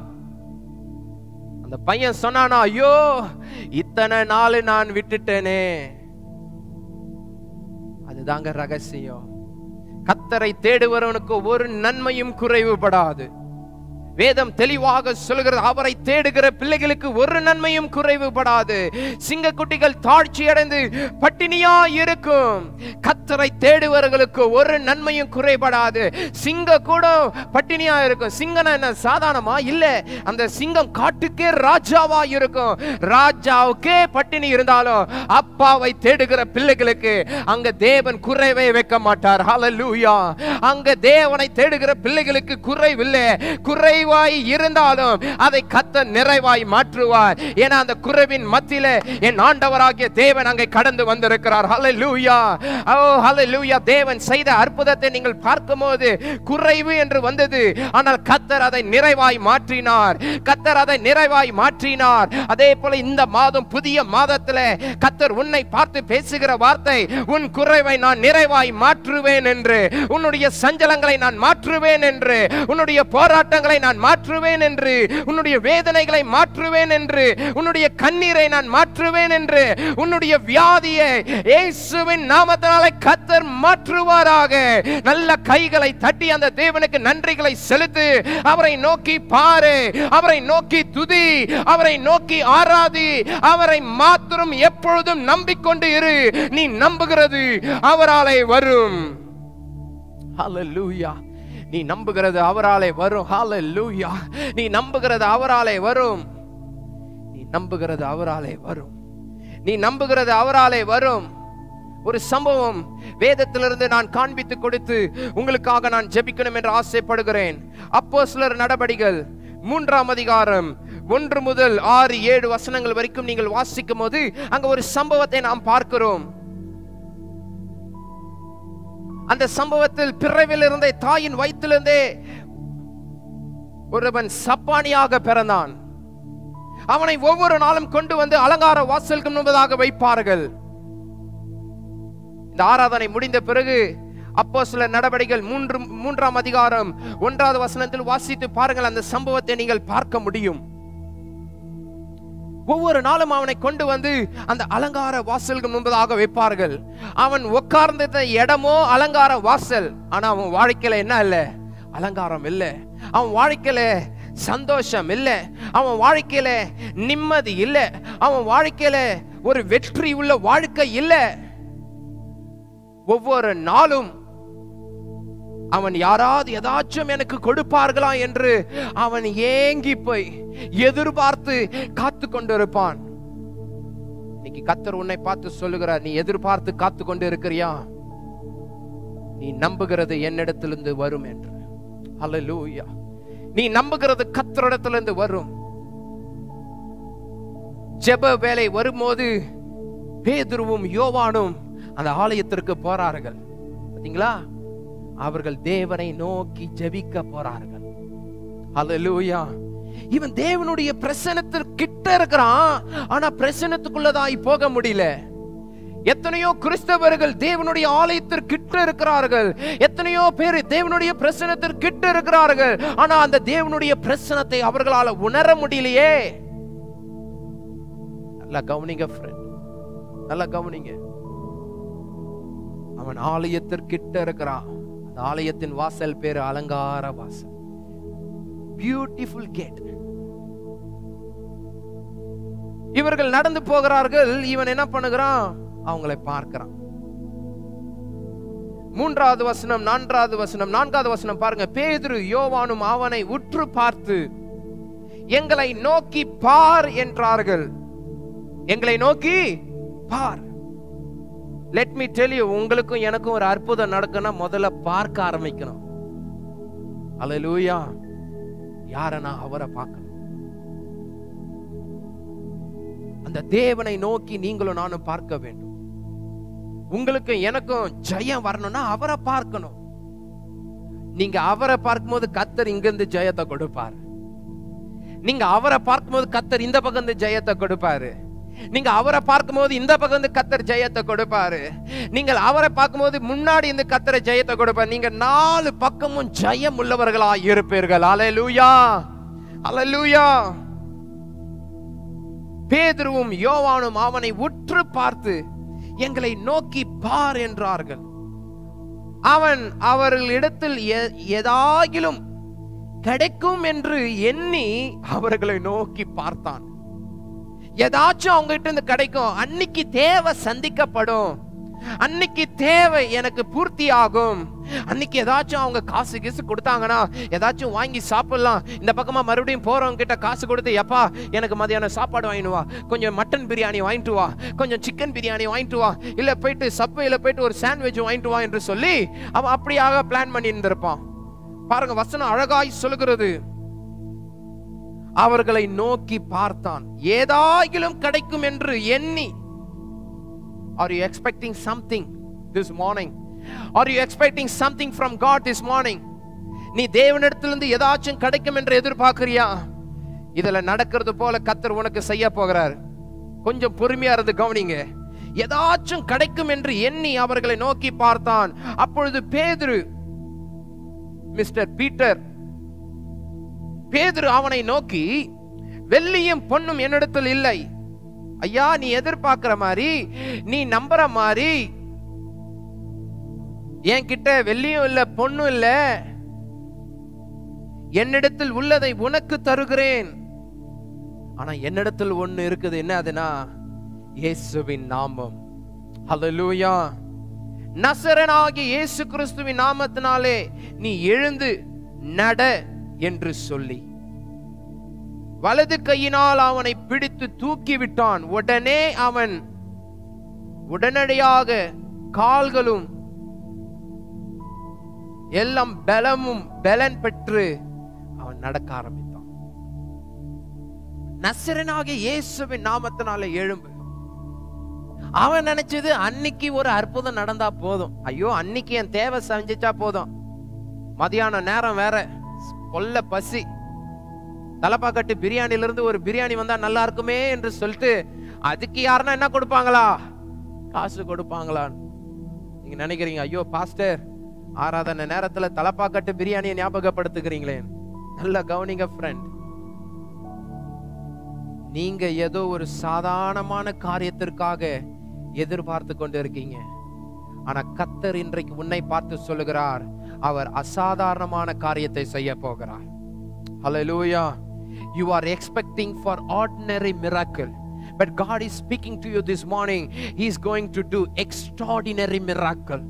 அந்த பையன் சொன்னானா ஐயோ இத்தனை நாள் நான் விட்டுட்டேனே அதுதாங்க ரகசியம் கத்தரை தேடுவவனுக்கு ஒரு நன்மையும் குறைவுபடாது வேதம் தெளிவாக சொல்கிறது அவரை தேடுகிற பிள்ளைகளுக்கு ஒரு நன்மையும் குறைவுபடாது சிங்கக்குட்டிகள் தாழ்ச்சி அடைந்து பட்டினியா இருக்கும் கத்தரை தேடுவர்களுக்கு ஒரு நன்மையும் குறைபடாது சிங்க கூட பட்டினியா இருக்கும் சிங்கனா என்ன சாதாரணமா இல்ல அந்த சிங்கம் காட்டுக்கே ராஜாவா இருக்கும் ராஜாவுக்கே பட்டினி இருந்தாலும் அப்பாவை தேடுகிற பிள்ளைகளுக்கு அங்க தேவன் குறைவே வைக்க மாட்டார் ஹalleluya அங்க தேவனை தேடுகிற பிள்ளைகளுக்கு குறைவில்லை குறைவாய் இருந்தாலும் அதை கத்த நிறைவாய் மாற்றுவார் ஏன்னா அந்த குறைவின் மத்தியில என் ஆண்டவராகிய தேவன் அங்கே கடந்து வந்திருக்கிறார் ஹalleluya ஓ ஹalleluya தேவன் செய்த அற்புதத்தை நீங்கள் பார்க்கும்போது குறைவு என்று வந்தது ஆனால் கத்தர் அதை நிறைவாய் மாற்றினார் கத்தர் அதை நிறைவாய் மாற்றினார் அதே போல இந்த மாதம் புதிய மாதத்துல கத்தர் உன்னை பார்த்து பேசுகிற வார்த்தை உன் குறைவை நான் நிறைவாய் மாற்றுவேன் என்று உன்னுடைய சஞ்சலங்களை நான் மாற்றுவேன் என்று உன்னுடைய போராட்டங்களை நான் மாற்றுவேன் என்று உன்னுடைய வேதனைகளை மாற்றுவேன் என்று உன்னுடைய கண்ணீரை நான் மாற்றுவேன் என்று உன்னுடைய வியாதியை இயேசுவின் நாமத்தினாலே கத்தர் மாற்றுவாராக நல்ல கைகளை தட்டி அந்த தேவனுக்கு நன்றிகளை செலுத்து அவரை நோக்கி பாரு அவரை நோக்கி துதி அவரை நோக்கி ஆராதி அவரை மாத்திரம் எப்பொழுதும் நம்பிக்கொண்டு இரு நீ நம்புகிறது அவராலே வரும் ஹalleluya நீ நம்புகிறது அவராலே வரும் ஹalleluya நீ நம்புகிறது அவராலே வரும் நீ நம்புகிறது அவராலே வரும் நீ நம்புகிறது அவராலே வரும் ஒரு சம்பவம் வேதத்திலிருந்து நான் காண்பித்து கொடுத்து உங்களுக்காக நான் ஜெபிக்கணும் என்று ஆசைப்படுகிறேன் அப்போ சிலர் நடபடிகள் மூன்றாம் அதிகாரம் ஒன்று முதல் ஆறு ஏழு வசனங்கள் வரைக்கும் நீங்கள் வாசிக்கும் போது அங்க ஒரு சம்பவத்தை நாம் பார்க்கிறோம் அந்த சம்பவத்தில் பிறவில் இருந்தே தாயின் வயிற்றிலிருந்தே ஒருவன் சப்பானியாக பிறந்தான் அவனை ஒவ்வொரு நாளும் கொண்டு வந்து அலங்கார வாசலுக்கு முன்பதாக வைப்பார்கள் இந்த ஆராதனை முடிந்த பிறகு அப்போ சில நடவடிக்கைகள் மூன்று மூன்றாம் அதிகாரம் ஒன்றாவது வசனத்தில் வாசித்து பாருங்கள் அந்த சம்பவத்தை நீங்கள் பார்க்க முடியும் ஒவ்வொரு நாளும் அவனை கொண்டு வந்து அந்த அலங்கார வாசலுக்கு முன்பதாக வைப்பார்கள் அவன் உட்கார்ந்த இடமோ அலங்கார வாசல் ஆனா அவன் வாழ்க்கையில என்ன இல்ல அலங்காரம் இல்ல அவன் வாழ்க்கையில சந்தோஷம் இல்ல அவன் வாழ்க்கையில நிம்மதி இல்ல அவன் வாழ்க்கையில ஒரு வெற்றி உள்ள வாழ்க்கை இல்ல ஒவ்வொரு நாளும் அவன் யாராவது ஏதாச்சும் எனக்கு கொடுப்பார்களா என்று அவன் ஏங்கி போய் எதிர்பார்த்து காத்து கொண்டிருப்பான் இன்னைக்கு கத்தர் உன்னை பார்த்து சொல்லுகிறார் நீ எதிர்பார்த்து காத்து கொண்டு இருக்கிறியா நீ நம்புகிறது என்னிடத்திலிருந்து வரும் என்று அல்லூயா நீ நம்புகிறது கத்தரிடத்திலிருந்து வரும் ஜெப வேலை வரும்போது பேதுருவும் யோவானும் அந்த ஆலயத்திற்கு போறார்கள் பாத்தீங்களா அவர்கள் தேவனை நோக்கி ஜெபிக்க போறார்கள் அல்லேலூயா இவன் தேவனுடைய பிரசனத்திற்கு கிட்ட இருக்கிறான் ஆனா பிரசனத்துக்குள்ளதாய் போக முடியல எத்தனையோ கிறிஸ்தவர்கள் தேவனுடைய ஆலயத்திற்கு கிட்ட இருக்கிறார்கள் எத்தனையோ பேர் தேவனுடைய பிரசனத்திற்கு கிட்ட இருக்கிறார்கள் ஆனா அந்த தேவனுடைய பிரசனத்தை அவர்களால உணர முடியலையே நல்லா கவனிங்க ஃப்ரெண்ட் நல்லா கவனிங்க அவன் ஆலயத்திற்கிட்ட இருக்கிறான் அந்த ஆலயத்தின் வாசல் பேரு அலங்கார வாசல் பியூட்டிஃபுல் கேட் இவர்கள் நடந்து போகிறார்கள் இவன் என்ன பண்ணுகிறான் அவங்களை பார்க்கிறான் மூன்றாவது வசனம் நான்காவது வசனம் நான்காவது வசனம் பாருங்க பேதுரு யோவானும் அவனை உற்று பார்த்து எங்களை நோக்கி பார் என்றார்கள் எங்களை நோக்கி பார் லெட் மீ டெல் யூ உங்களுக்கும் எனக்கும் ஒரு அற்புதம் நடக்கும்னா முதல்ல பார்க்க ஆரம்பிக்கணும் அல்லேலூயா யாரனா அவரை பார்க்கணும் அந்த தேவனை நோக்கி நீங்களும் நானும் பார்க்க வேண்டும் உங்களுக்கும் எனக்கும் ஜெயம் வரணும்னா அவரை பார்க்கணும் நீங்க அவரை பார்க்கும்போது கத்தர் இங்கிருந்து ஜெயத்தை கொடுப்பார் நீங்க அவரை பார்க்கும்போது கத்தர் இந்த பக்கம் இருந்து ஜெயத்தை கொடுப்பாரு நீங்க அவரை பார்க்கும்போது இந்த பக்கம் இருந்து கத்தர் ஜெயத்தை கொடுப்பாரு நீங்கள் அவரை பார்க்கும்போது முன்னாடி இருந்து கத்தர் ஜெயத்தை கொடுப்பார் நீங்க நாலு பக்கமும் ஜெயம் உள்ளவர்களா இருப்பீர்கள் அலலூயா அலலூயா பேதுருவும் யோவானும் அவனை உற்று பார்த்து எங்களை நோக்கி பார் என்றார்கள் அவன் அவர்களிடத்தில் எ- எதாகிலும் கிடைக்கும் என்று எண்ணி அவர்களை நோக்கி பார்த்தான் ஏதாச்சும் அவங்க கிட்ட இருந்து கிடைக்கும் அன்னைக்கு தேவை சந்திக்கப்படும் அன்னைக்கு தேவை எனக்கு பூர்த்தி ஆகும் அன்னைக்கு ஏதாச்சும் அவங்க காசு கீசு கொடுத்தாங்கன்னா ஏதாச்சும் வாங்கி சாப்பிடலாம் இந்த பக்கமா மறுபடியும் போறவங்க கிட்ட காசு கொடுத்து எப்பா எனக்கு மதியானம் சாப்பாடு வாங்கிட்டு வா கொஞ்சம் மட்டன் பிரியாணி வாங்கிட்டு வா கொஞ்சம் சிக்கன் பிரியாணி வாங்கிட்டு வா இல்ல போயிட்டு சப்வேல போயிட்டு ஒரு சாண்ட்விச் வாங்கிட்டு வா என்று சொல்லி அவன் அப்படியாக பிளான் பண்ணி இருந்திருப்பான் பாருங்க வசனம் அழகாய் சொல்லுகிறது அவர்களை நோக்கி பார்த்தான் ஏதாகிலும் கிடைக்கும் என்று எண்ணி are you expecting something this morning are you expecting something from God this morning நீ தேவனிடத்திலிருந்து ஏதாச்சும் கிடைக்கும் என்று எதிர்பார்க்கறியா இதுல நடக்கிறது போல கத்தர் உனக்கு செய்ய போகிறார் கொஞ்சம் பொறுமையா இருந்து கவனிங்க ஏதாச்சும் கிடைக்கும் என்று எண்ணி அவர்களை நோக்கி பார்த்தான் அப்பொழுது பேதுரு மிஸ்டர் பீட்டர் பேதுரு அவனை நோக்கி வெள்ளியும் பொன்னும் என்னிடத்தில் இல்லை ஐயா நீ எதிர்பார்க்கிற மாதிரி நீ நம்புற மாதிரி என்கிட்ட வெள்ளியும் இல்ல பொண்ணும் இல்ல என்னிடத்தில் உள்ளதை உனக்கு தருகிறேன் ஆனா என்னிடத்தில் ஒண்ணு இருக்குது என்ன அதுனா இயேசுவின் நாமம் ஹalleluya நசரனாகிய இயேசு கிறிஸ்துவின் நாமத்தினாலே நீ எழுந்து நட என்று சொல்லி வலது கையினால் அவனை பிடித்து தூக்கி விட்டான் உடனே அவன் உடனடியாக கால்களும் எல்லாம் பலமும் பலன் பெற்று அவன் நடக்க ஆரம்பித்தான் நசரனாகிய இயேசுவின் நாமத்தினால எழும்பு அவன் நினைச்சது அன்னைக்கு ஒரு அற்புதம் நடந்தா போதும் ஐயோ அன்னைக்கு என் தேவை செஞ்சுச்சா போதும் மதியான நேரம் வேற கொல்ல பசி தலப்பாக்கட்டு பிரியாணில இருந்து ஒரு பிரியாணி வந்தா நல்லா இருக்குமே என்று சொல்லிட்டு அதுக்கு யாருன்னா என்ன கொடுப்பாங்களா காசு கொடுப்பாங்களா நீங்க நினைக்கிறீங்க ஐயோ பாஸ்டர் ஆராதனை நேரத்துல தலப்பாக்கட்டு பிரியாணியை ஞாபகப்படுத்துகிறீங்களே நல்ல கவனிங்க ஃப்ரெண்ட் நீங்க ஏதோ ஒரு சாதாரணமான காரியத்திற்காக எதிர்பார்த்து கொண்டு இருக்கீங்க ஆனா கத்தர் இன்றைக்கு உன்னை பார்த்து சொல்லுகிறார் அவர் அசாதாரணமான காரியத்தை செய்ய போகிறார் Hallelujah. You are expecting for ordinary miracle. But God is speaking to you this morning. He is going to do extraordinary miracle.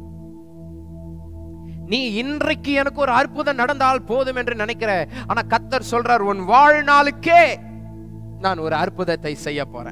நீ இன்றைக்கு எனக்கு ஒரு அற்புதம் நடந்தால் போதும் என்று நினைக்கிற ஆனா கத்தர் சொல்றார் உன் வாழ்நாளுக்கே நான் ஒரு அற்புதத்தை செய்ய போறேன்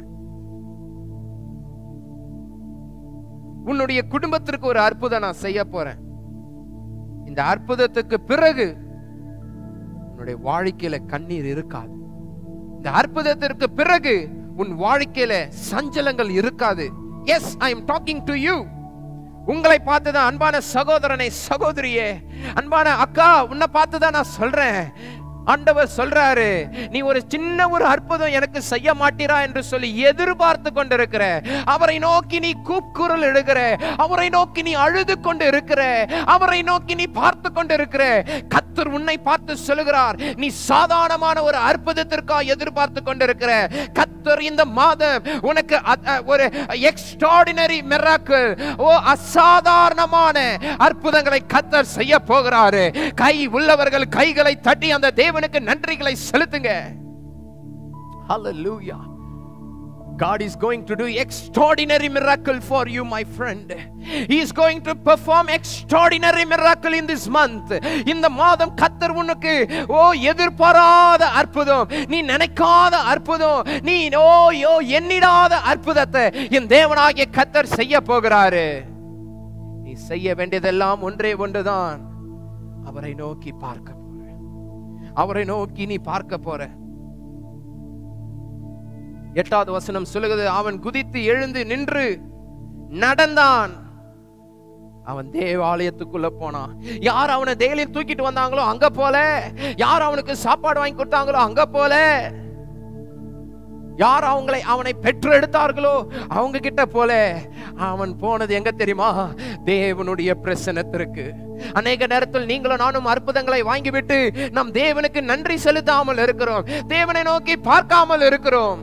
உன்னுடைய குடும்பத்திற்கு ஒரு அற்புதம் நான் செய்ய போறேன் இந்த அற்புதத்துக்கு பிறகு உன்னுடைய வாழ்க்கையில கண்ணீர் இருக்காது இந்த அற்புதத்திற்கு பிறகு உன் வாழ்க்கையில சஞ்சலங்கள் இருக்காது yes I am talking to you உங்களை பார்த்துதான் அன்பான சகோதரனை சகோதரியே அன்பான அக்கா உன்னை பார்த்துதான் நான் சொல்றேன் ஆண்டவர் சொல்றாரு நீ ஒரு சின்ன ஒரு அற்புதம் எனக்கு செய்ய மாட்டீரா என்று சொல்லி எதிர்பார்த்து கொண்டிருக்கிற அவரை நோக்கி நீ கூக்குரல் எடுக்கிற அவரை நோக்கி நீ அழுது கொண்டு இருக்கிற அவரை நோக்கி நீ பார்த்து கொண்டு இருக்கிற கத்தர் உன்னை பார்த்து சொல்லுகிறார் நீ சாதாரணமான ஒரு அற்புதத்திற்காக எதிர்பார்த்து கொண்டிருக்கிற கத்தர் இந்த மாதம் உனக்கு அ- அ- ஒரு எக்ஸ்ட்ராடினரி மிராக்கிள் ஓ அசாதாரணமான அற்புதங்களை கத்தர் செய்ய போகிறாரு கை உள்ளவர்கள் கைகளை தட்டி அந்த தேவனுக்கு நன்றிகளை செலுத்துங்க Hallelujah. God is going to do extraordinary miracle for you, my friend. He is going to perform extraordinary miracle in this month. இந்த மாதம் கத்தர் உனக்கு ஓ எதிர்பாராத அற்புதம் நீ நினைக்காத அற்புதம் நீ ஓ யோ எண்ணிடாத அற்புதத்தை என் தேவனாகிய கத்தர் செய்ய போகிறாரு நீ செய்ய வேண்டியதெல்லாம் ஒன்றே ஒன்றுதான் அவரை நோக்கி பார்க்க போற அவரை நோக்கி நீ பார்க்க போற எட்டாவது வசனம் சொல்லுகிறது அவன் குதித்து எழுந்து நின்று நடந்தான் அவன் தேவாலயத்துக்குள்ள போனான் யார் அவனை டெய்லியும் தூக்கிட்டு வந்தாங்களோ அங்க போல யார் அவனுக்கு சாப்பாடு வாங்கி கொடுத்தாங்களோ அங்க போல யார் அவங்களை அவனை பெற்று எடுத்தார்களோ அவங்க கிட்ட போல அவன் போனது எங்க தெரியுமா தேவனுடைய பிரசனத்திற்கு அநேக நேரத்தில் நீங்களும் நானும் அற்புதங்களை வாங்கிவிட்டு நம் தேவனுக்கு நன்றி செலுத்தாமல் இருக்கிறோம் தேவனை நோக்கி பார்க்காமல் இருக்கிறோம்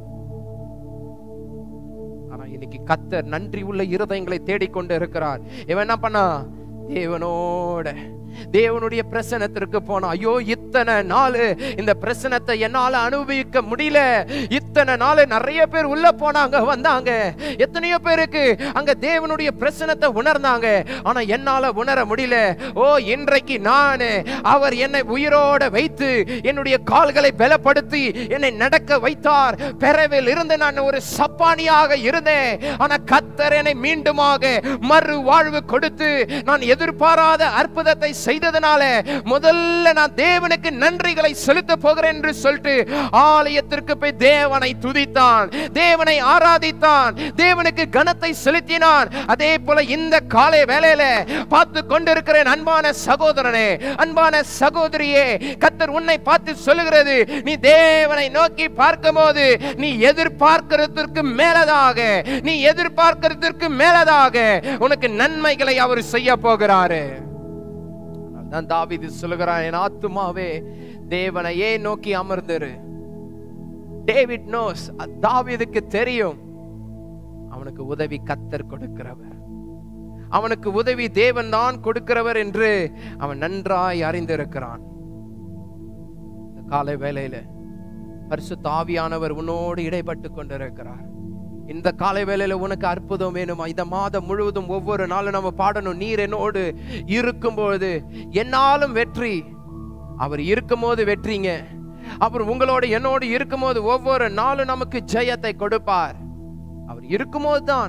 ஆனா இன்னைக்கு கத்தர் நன்றி உள்ள இருதயங்களை தேடிக்கொண்டு இருக்கிறார் இவன் என்ன பண்ணா தேவனோட தேவனுடைய பிரசனத்திற்கு போனா ஐயோ இத்தனை நாள் இந்த பிரசனத்தை என்னால அனுபவிக்க முடியல இத்தனை நாள் நிறைய பேர் உள்ள போனாங்க வந்தாங்க எத்தனையோ பேருக்கு அங்க தேவனுடைய பிரசனத்தை உணர்ந்தாங்க ஆனா என்னால உணர முடியல ஓ இன்றைக்கு நான் அவர் என்னை உயிரோட வைத்து என்னுடைய கால்களை பலப்படுத்தி என்னை நடக்க வைத்தார் பெறவில் இருந்து நான் ஒரு சப்பானியாக இருந்தேன் ஆனா கத்தர் என்னை மீண்டுமாக மறு வாழ்வு கொடுத்து நான் எதிர்பாராத அற்புதத்தை செய்ததனால முதல்ல நான் தேவனுக்கு நன்றிகளை செலுத்த போகிறேன் என்று சொல்லிட்டு ஆலயத்திற்கு போய் தேவனை துதித்தான் தேவனை ஆராதித்தான் தேவனுக்கு கனத்தை செலுத்தினான் அதே போல இந்த காலை வேளையில பார்த்து கொண்டிருக்கிறேன் அன்பான சகோதரனே அன்பான சகோதரியே கத்தர் உன்னை பார்த்து சொல்லுகிறது நீ தேவனை நோக்கி பார்க்கும்போது நீ எதிர்பார்க்கிறதற்கு மேலதாக நீ எதிர்பார்க்கிறதற்கு மேலதாக உனக்கு நன்மைகளை அவர் செய்ய போகிறாரு தான் தாவீது சொல்லுகிறான் என் ஆத்துமாவே தேவனையே நோக்கி அமர்ந்திரு டேவிட் நோஸ் தாவீதுக்கு தெரியும் அவனுக்கு உதவி கத்தர் கொடுக்கிறவர் அவனுக்கு உதவி தேவன் தான் கொடுக்கிறவர் என்று அவன் நன்றாய் அறிந்திருக்கிறான் இந்த காலை வேளையில பரிசுத்த ஆவியானவர் உன்னோடு இடைப்பட்டு கொண்டிருக்கிறார் இந்த காலை வேளையில உனக்கு அற்புதம் வேணுமா இந்த மாதம் முழுவதும் ஒவ்வொரு நாளும் நம்ம பாடணும் நீர் என்னோடு இருக்கும்போது என்னாலும் வெற்றி அவர் இருக்கும்போது வெற்றிங்க அவர் உங்களோட என்னோடு இருக்கும்போது ஒவ்வொரு நாளும் நமக்கு ஜெயத்தை கொடுப்பார் அவர் இருக்கும்போது தான்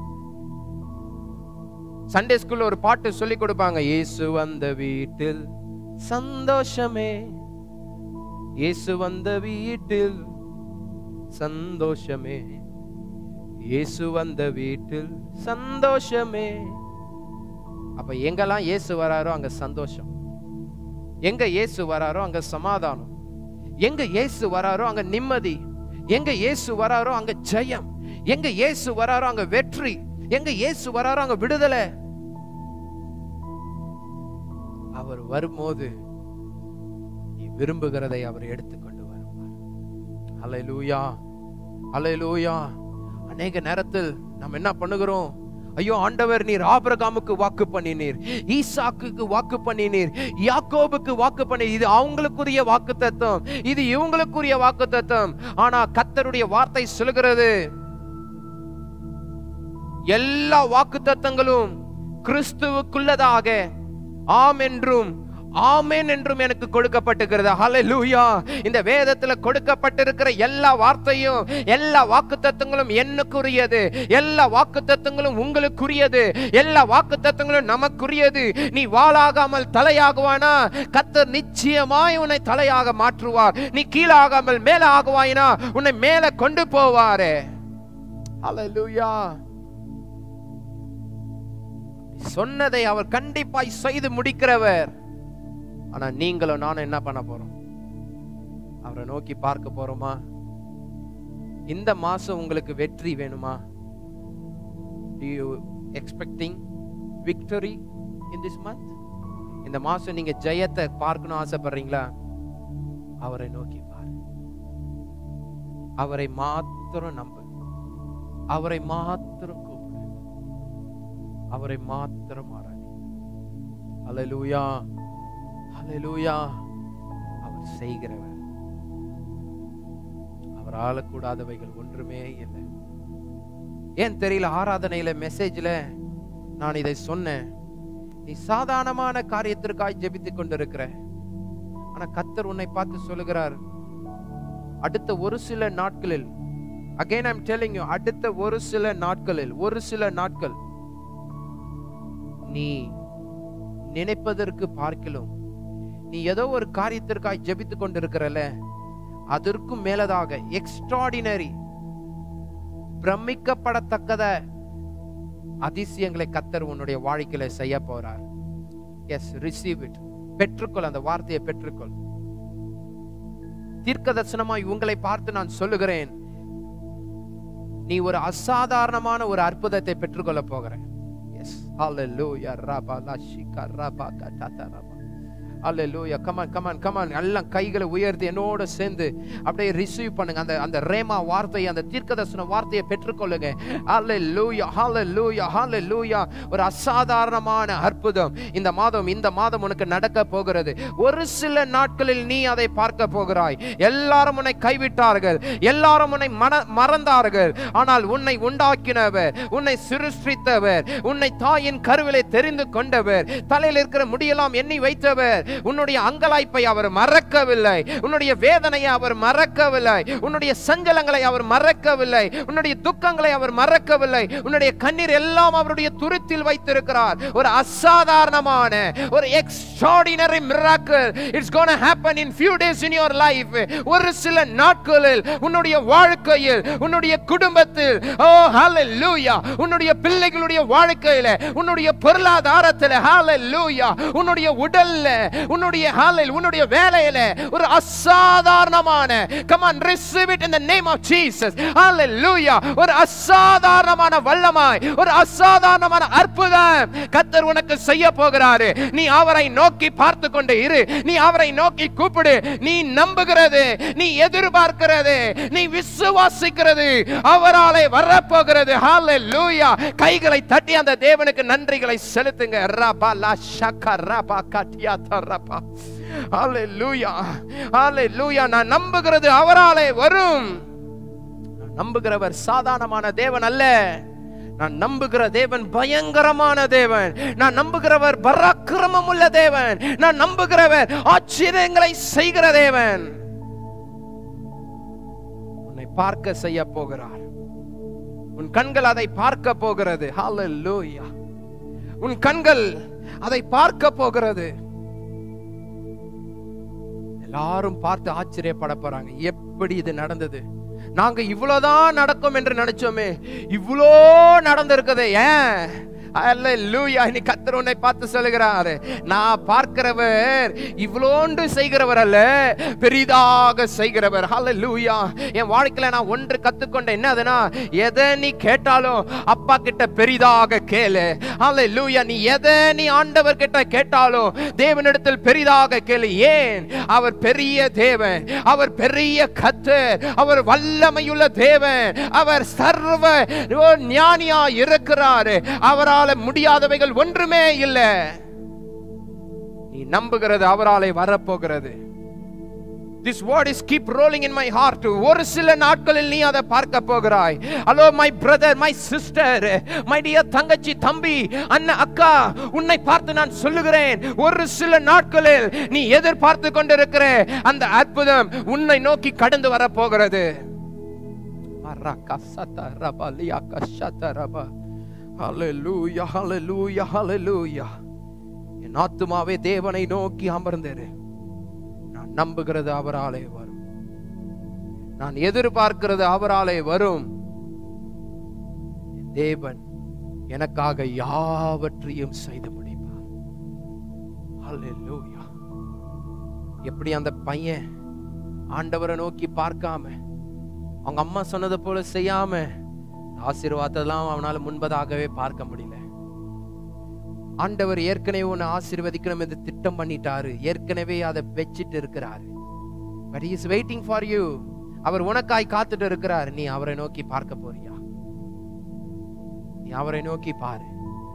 சண்டே ஸ்கூல்ல ஒரு பாட்டு சொல்லி கொடுப்பாங்க இயேசு வந்த வீட்டில் சந்தோஷமே இயேசு வந்த வீட்டில் சந்தோஷமே இயேசு வந்த வீட்டில் சந்தோஷமே அப்ப எங்கெல்லாம் இயேசு வராரோ அங்க சந்தோஷம் எங்க இயேசு வராரோ அங்க சமாதானம் எங்க இயேசு வராரோ அங்க நிம்மதி எங்க இயேசு வராரோ அங்க ஜெயம் எங்க இயேசு வராரோ அங்க வெற்றி எங்க இயேசு வராரோ அங்க விடுதலை அவர் வரும்போது நீ விரும்புகிறதை அவர் எடுத்துக்கொண்டு வருவார் அலையலூயா அலையலூயா அநேக நேரத்தில் நம்ம என்ன பண்ணுகிறோம் ஐயோ ஆண்டவர் நீர் ஆபிரகாமுக்கு வாக்கு பண்ணினீர் ஈசாக்குக்கு வாக்கு பண்ணினீர் யாக்கோபுக்கு வாக்கு பண்ணி இது அவங்களுக்குரிய வாக்கு தத்துவம் இது இவங்களுக்குரிய வாக்கு தத்துவம் ஆனா கத்தருடைய வார்த்தை சொல்லுகிறது எல்லா வாக்கு தத்தங்களும் கிறிஸ்துவுக்குள்ளதாக ஆம் என்றும் ஆமென் என்றும் எனக்கு கொடுக்கப்பட்டிருக்கிறது ஹalleluya இந்த வேதத்துல கொடுக்கப்பட்டிருக்கிற எல்லா வார்த்தையும் எல்லா வாக்குத்தத்தங்களும் என்னுக்குரியது எல்லா வாக்குத்தத்தங்களும் உங்களுக்குரியது எல்லா வாக்குத்தத்தங்களும் நமக்குரியது நீ வாளாகாமல் தலையாகுவானா கத்தர் நிச்சயமாய் உன்னை தலையாக மாற்றுவார் நீ கீழாகாமல் மேல ஆகுவாயினா உன்னை மேல கொண்டு போவாரே ஹalleluya சொன்னதை அவர் கண்டிப்பாய் செய்து முடிக்கிறவர் ஆனா நீங்களும் நானும் என்ன பண்ண போறோம் அவரை நோக்கி பார்க்க போறோமா இந்த மாசம் உங்களுக்கு வெற்றி வேணுமா do you expecting victory in this month இந்த மாசம் நீங்க ஜெயத்தை பார்க்கணும் ஆசைப்படுறீங்களா அவரை நோக்கி பாரு அவரை மாத்திரம் நம்பு அவரை மாத்திரம் கூப்பிடு அவரை மாத்திரம் ஆராதி அல்லேலூயா அல்லேலூயா அவர் செய்கிறவர் அவரால் கூடாதவைகள் ஒன்றுமே இல்லை ஏன் தெரியல ஆராதனையில மெசேஜ்ல நான் இதை சொன்னேன் நீ சாதாரணமான காரியத்திற்காய் ஜெபித்துக் கொண்டிருக்கிற ஆனா கத்தர் உன்னை பார்த்து சொல்லுகிறார் அடுத்த ஒரு சில நாட்களில் அகைன் ஐம் டெல்லிங் யூ அடுத்த ஒரு சில நாட்களில் ஒரு சில நாட்கள் நீ நினைப்பதற்கு பார்க்கலாம் நீ ஏதோ ஒரு காரியத்திற்காய் ஜெபித்துக் கொண்டிருக்கிறல அதற்கும் மேலதாக எக்ஸ்ட்ராடினரி பிரமிக்கப்படத்தக்கத அதிசயங்களை கத்தர் உன்னுடைய வாழ்க்கையில செய்ய போறார் எஸ் ரிசீவ் இட் பெற்றுக்கொள் அந்த வார்த்தையை பெற்றுக்கொள் தீர்க்க தரிசனமாய் உங்களை பார்த்து நான் சொல்லுகிறேன் நீ ஒரு அசாதாரணமான ஒரு அற்புதத்தை பெற்றுக்கொள்ள போகிற எஸ் ஹalleluya ரபா லஷிகா ரபா கதா ரபா அல்லேலூயா கமான் கமான் கமான் எல்லாம் கைகளை உயர்த்தி என்னோட சேர்ந்து அப்படியே ரிசீவ் பண்ணுங்க அந்த அந்த ரேமா வார்த்தையை அந்த தீர்க்கதர்சன வார்த்தையை பெற்றுக்கொள்ளுங்க அல்லேலூயா ஹalleluya ஹalleluya ஒரு அசாதாரணமான அற்புதம் இந்த மாதம் இந்த மாதம் உனக்கு நடக்க போகிறது ஒரு சில நாட்களில் நீ அதை பார்க்க போகிறாய் எல்லாரும் உன்னை கைவிட்டார்கள் எல்லாரும் உன்னை மன மறந்தார்கள் ஆனால் உன்னை உண்டாக்கினவர் உன்னை சிருஷ்டித்தவர் உன்னை தாயின் கருவிலை தெரிந்து கொண்டவர் தலையில் இருக்கிற முடியெல்லாம் எண்ணி வைத்தவர் உன்னுடைய அங்கலாய்ப்பை அவர் மறக்கவில்லை உன்னுடைய வேதனையை அவர் மறக்கவில்லை உன்னுடைய சஞ்சலங்களை அவர் மறக்கவில்லை உன்னுடைய துக்கங்களை அவர் மறக்கவில்லை உன்னுடைய கண்ணீர் எல்லாம் அவருடைய துருத்தில் வைத்திருக்கிறார் ஒரு அசாதாரணமான ஒரு extraordinary miracle it's gonna happen in few days in your life ஒரு சில நாட்களில் உன்னுடைய வாழ்க்கையில் உன்னுடைய குடும்பத்தில் ஓ ஹalleluya உன்னுடைய பிள்ளைகளுடைய வாழ்க்கையில உன்னுடைய பொருளாதாரத்தில் ஹalleluya உன்னுடைய உடல்ல உன்னுடைய ஹalleluya உன்னுடைய வேலையில ஒரு அசாதாரணமான come on receive it in the name of Jesus hallelujah ஒரு அசாதாரணமான வல்லமாய் ஒரு அசாதாரணமான அற்புதம் கத்தர் உனக்கு செய்ய போகிறாரு நீ அவரை நோக்கி பார்த்து கொண்டு இரு நீ அவரை நோக்கி கூப்பிடு நீ நம்புகிறது நீ எதிர்பார்க்கிறது நீ விசுவாசிக்கிறது அவராலே வரப்போகிறது ஹalleluya கைகளை தட்டி அந்த தேவனுக்கு நன்றிகளை செலுத்துங்க ரபா லா ஷக ரபா கட்டியா தரபா ஹalleluya ஹalleluya நான் நம்புகிறது அவராலே வரும் நான் நம்புகிறவர் சாதாரணமான தேவன் அல்ல நான் நம்புகிற தேவன் பயங்கரமான தேவன் நான் நம்புகிறவர் பராக்கிரமம் உள்ள தேவன் நான் நம்புகிறவர் ஆச்சரியங்களை செய்கிற தேவன் உன்னை பார்க்க செய்ய போகிறார் உன் கண்கள் அதை பார்க்க போகிறது ஹalleluya உன் கண்கள் அதை பார்க்க போகிறது எல்லாரும் பார்த்து ஆச்சரியப்பட போறாங்க எப்படி இது நடந்தது நாங்க இவ்வளவுதான் நடக்கும் என்று நினைச்சோமே இவ்வளோ நடந்திருக்குது ஏன் அல்லேலூயா நீ கத்தர் உன்னை பார்த்து சொல்லுகிறார் நான் பார்க்கிறவர் இவ்வளோண்டு செய்கிறவர் அல்ல பெரிதாக செய்கிறவர் ஹalleluya என் வாழ்க்கையில நான் ஒன்று கத்துக்கொண்ட என்னதுன்னா எதை நீ கேட்டாலும் அப்பா கிட்ட பெரிதாக கேளு ஹalleluya நீ எதை நீ ஆண்டவர் கிட்ட கேட்டாலும் தேவனிடத்தில் பெரிதாக கேளு ஏன் அவர் பெரிய தேவன் அவர் பெரிய கத்தர் அவர் வல்லமையுள்ள தேவன் அவர் சர்வ ஞானியா இருக்கிறாரு அவரால் முடியாதவைகள் ஒன்றுமே இல்லை நீ நம்புகிறது அவராலே வரப்போகிறது This word is keep rolling in my heart. ஒரு சில நாட்களில் நீ அதை பார்க்க போகிறாய் hello my brother my sister my dear தங்கச்சி தம்பி அண்ணன் அக்கா உன்னை பார்த்து நான் சொல்லுகிறேன் ஒரு சில நாட்களில் நீ எதிர்பார்த்து கொண்டிருக்கிற அந்த அற்புதம் உன்னை நோக்கி கடந்து வர போகிறது ஹalleluya ஹalleluya ஹalleluya என் ஆத்துமாவே தேவனை நோக்கி அமர்ந்தேரு நான் நம்புகிறது அவராலே வரும் நான் எதிர்பார்க்கிறது அவராலே வரும் என் தேவன் எனக்காக யாவற்றையும் செய்து முடிப்பார் ஹalleluya எப்படி அந்த பையன் ஆண்டவரை நோக்கி பார்க்காம அவங்க அம்மா சொன்னது போல செய்யாம ஆசீர்வாதத்தெல்லாம் அவனால முன்பதாகவே பார்க்க முடியல ஆண்டவர் ஏற்கனவே உன்னை ஆசீர்வதிக்கணும் என்று திட்டம் பண்ணிட்டாரு ஏற்கனவே அதை வச்சிட்டு இருக்கிறாரு but is waiting for you அவர் உனக்காய் காத்துட்டு இருக்கிறார் நீ அவரை நோக்கி பார்க்க போறியா நீ அவரை நோக்கி பாரு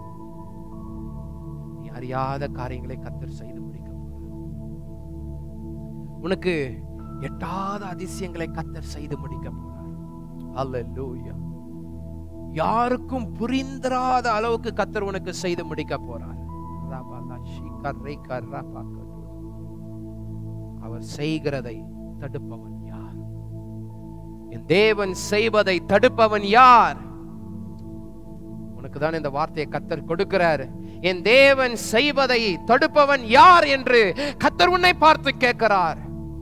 நீ அறியாத காரியங்களை கத்தர் செய்து முடிக்க போறார். உனக்கு எட்டாத அதிசயங்களை கத்தர் செய்து முடிக்க போறார் அல்லேலூயா யாருக்கும் புரிந்தராத அளவுக்கு கத்தர் உனக்கு செய்து முடிக்க போறார் ரபலா ஷிகரை கர்ரபாக்கடு. அவர் செய்கிறதை தடுப்பவன் யார் என் தேவன் செய்வதை தடுப்பவன் யார் உனக்கு தான் இந்த வார்த்தையை கத்தர் கொடுக்கிறார் என் தேவன் செய்வதை தடுப்பவன் யார் என்று கத்தர் உன்னை பார்த்து கேட்கிறார்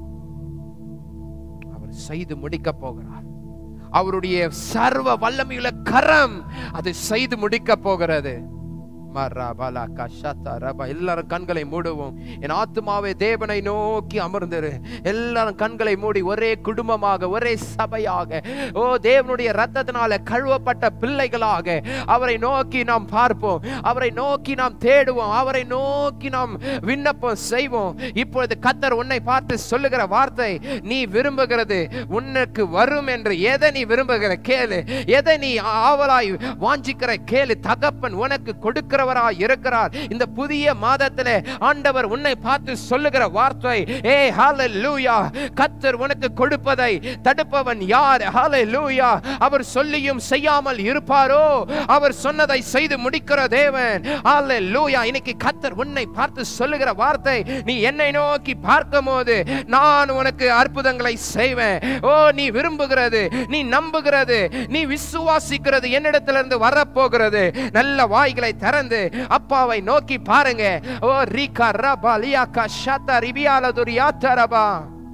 அவர் செய்து முடிக்க போகிறார் அவருடைய சர்வ வல்லமையுள்ள கரம் அது செய்து முடிக்க போகிறது மரபலா கஷத்தா ரபா. எல்லாரும் கண்களை மூடுவோம் என் ஆத்துமாவே தேவனை நோக்கி அமர்ந்திரு எல்லாரும் கண்களை மூடி ஒரே குடும்பமாக ஒரே சபையாக ஓ தேவனுடைய ரத்தத்தினால கழுவப்பட்ட பிள்ளைகளாக அவரை நோக்கி நாம் பார்ப்போம் அவரை நோக்கி நாம் தேடுவோம் அவரை நோக்கி நாம் விண்ணப்பம் செய்வோம் இப்பொழுது கத்தர் உன்னை பார்த்து சொல்லுகிற வார்த்தை நீ விரும்புகிறது உனக்கு வரும் என்று எதை நீ விரும்புகிற கேளு எதை நீ ஆவலாய் வாஞ்சிக்கிற கேளு தகப்பன் உனக்கு கொடுக்கிறவராய் இருக்கிறார் இந்த புதிய மாதத்திலே ஆண்டவர் உன்னை பார்த்து சொல்லுகிற வார்த்தை ஏ ஹalleluya கத்தர் உனக்கு கொடுப்பதை தடுப்பவன் யார் ஹalleluya அவர் சொல்லியும் செய்யாமல் இருப்பாரோ அவர் சொன்னதை செய்து முடிக்கிற தேவன் ஹalleluya இன்னைக்கு கத்தர் உன்னை பார்த்து சொல்லுகிற வார்த்தை நீ என்னை நோக்கி பார்க்கும்போது நான் உனக்கு அற்புதங்களை செய்வேன் ஓ நீ விரும்புகிறது நீ நம்புகிறது நீ விசுவாசிக்கிறது என்னிடத்திலிருந்து வரப்போகிறது நல்ல வாய்களை திறந்து அப்பாவை நோக்கி பாருங்க ஓ ரீகா ரபா லியாக்கா ஷாத்தா ரிபியாலதுரியாத்தா ரபா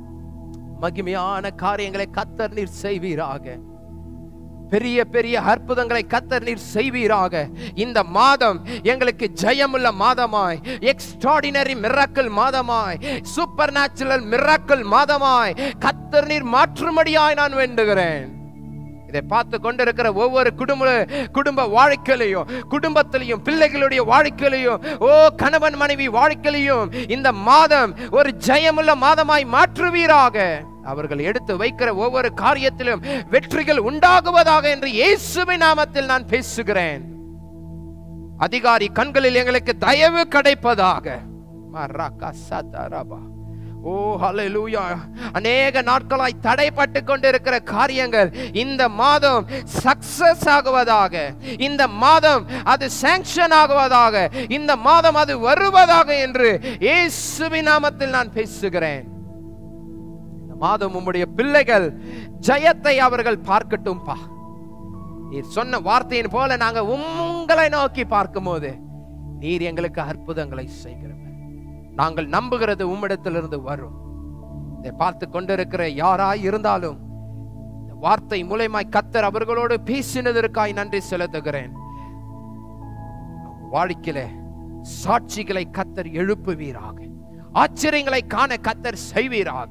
மகிமையான காரியங்களை கத்தர் நீர் செய்வீராக பெரிய பெரிய அற்புதங்களை கத்தர் நீர் செய்வீராக இந்த மாதம் எங்களுக்கு ஜெயமுள்ள மாதமாய் எக்ஸ்ட்ராடினரி மிராக்கிள் மாதமாய் சூப்பர் நேச்சுரல் மிராக்கிள் மாதமாய் கத்தர் நீர் மாற்றும்படியாய் நான் வேண்டுகிறேன் இதை பார்த்து கொண்டிருக்கிற ஒவ்வொரு குடும்ப குடும்ப வாழ்க்கையிலையும் குடும்பத்திலையும் பிள்ளைகளுடைய வாழ்க்கையிலையும் ஓ கணவன் மனைவி வாழ்க்கையிலையும் இந்த மாதம் ஒரு ஜெயமுள்ள மாதமாய் மாற்றுவீராக அவர்கள் எடுத்து வைக்கிற ஒவ்வொரு காரியத்திலும் வெற்றிகள் உண்டாகுவதாக என்று இயேசுவின் நாமத்தில் நான் பேசுகிறேன் அதிகாரி கண்களில் எங்களுக்கு தயவு கிடைப்பதாக மராக்கா சதரபா. ஓ ஹalleluya அநேக நாட்களாய் தடைப்பட்டு கொண்டிருக்கிற காரியங்கள் இந்த மாதம் சக்சஸ் ஆகுவதாக இந்த மாதம் அது சாங்ஷன் ஆகுவதாக இந்த மாதம் அது வருவதாக என்று இயேசுவின் நாமத்தில் நான் பேசுகிறேன் இந்த மாதம் உம்முடைய பிள்ளைகள் ஜெயத்தை அவர்கள் பார்க்கட்டும் பா நீர் சொன்ன வார்த்தையின் போல நாங்க உங்களை நோக்கி பார்க்கும்போது நீர் எங்களுக்கு அற்புதங்களை செய்கிறவர் நாங்கள் நம்புகிறது உம்மிடத்திலிருந்து வரும் இதை பார்த்து கொண்டிருக்கிற யாராய் இருந்தாலும் இந்த வார்த்தை மூலமாய் கத்தர் அவர்களோடு பேசினதற்காய் நன்றி செலுத்துகிறேன் வாழ்க்கையில சாட்சிகளை கத்தர் எழுப்புவீராக ஆச்சரியங்களை காண கத்தர் செய்வீராக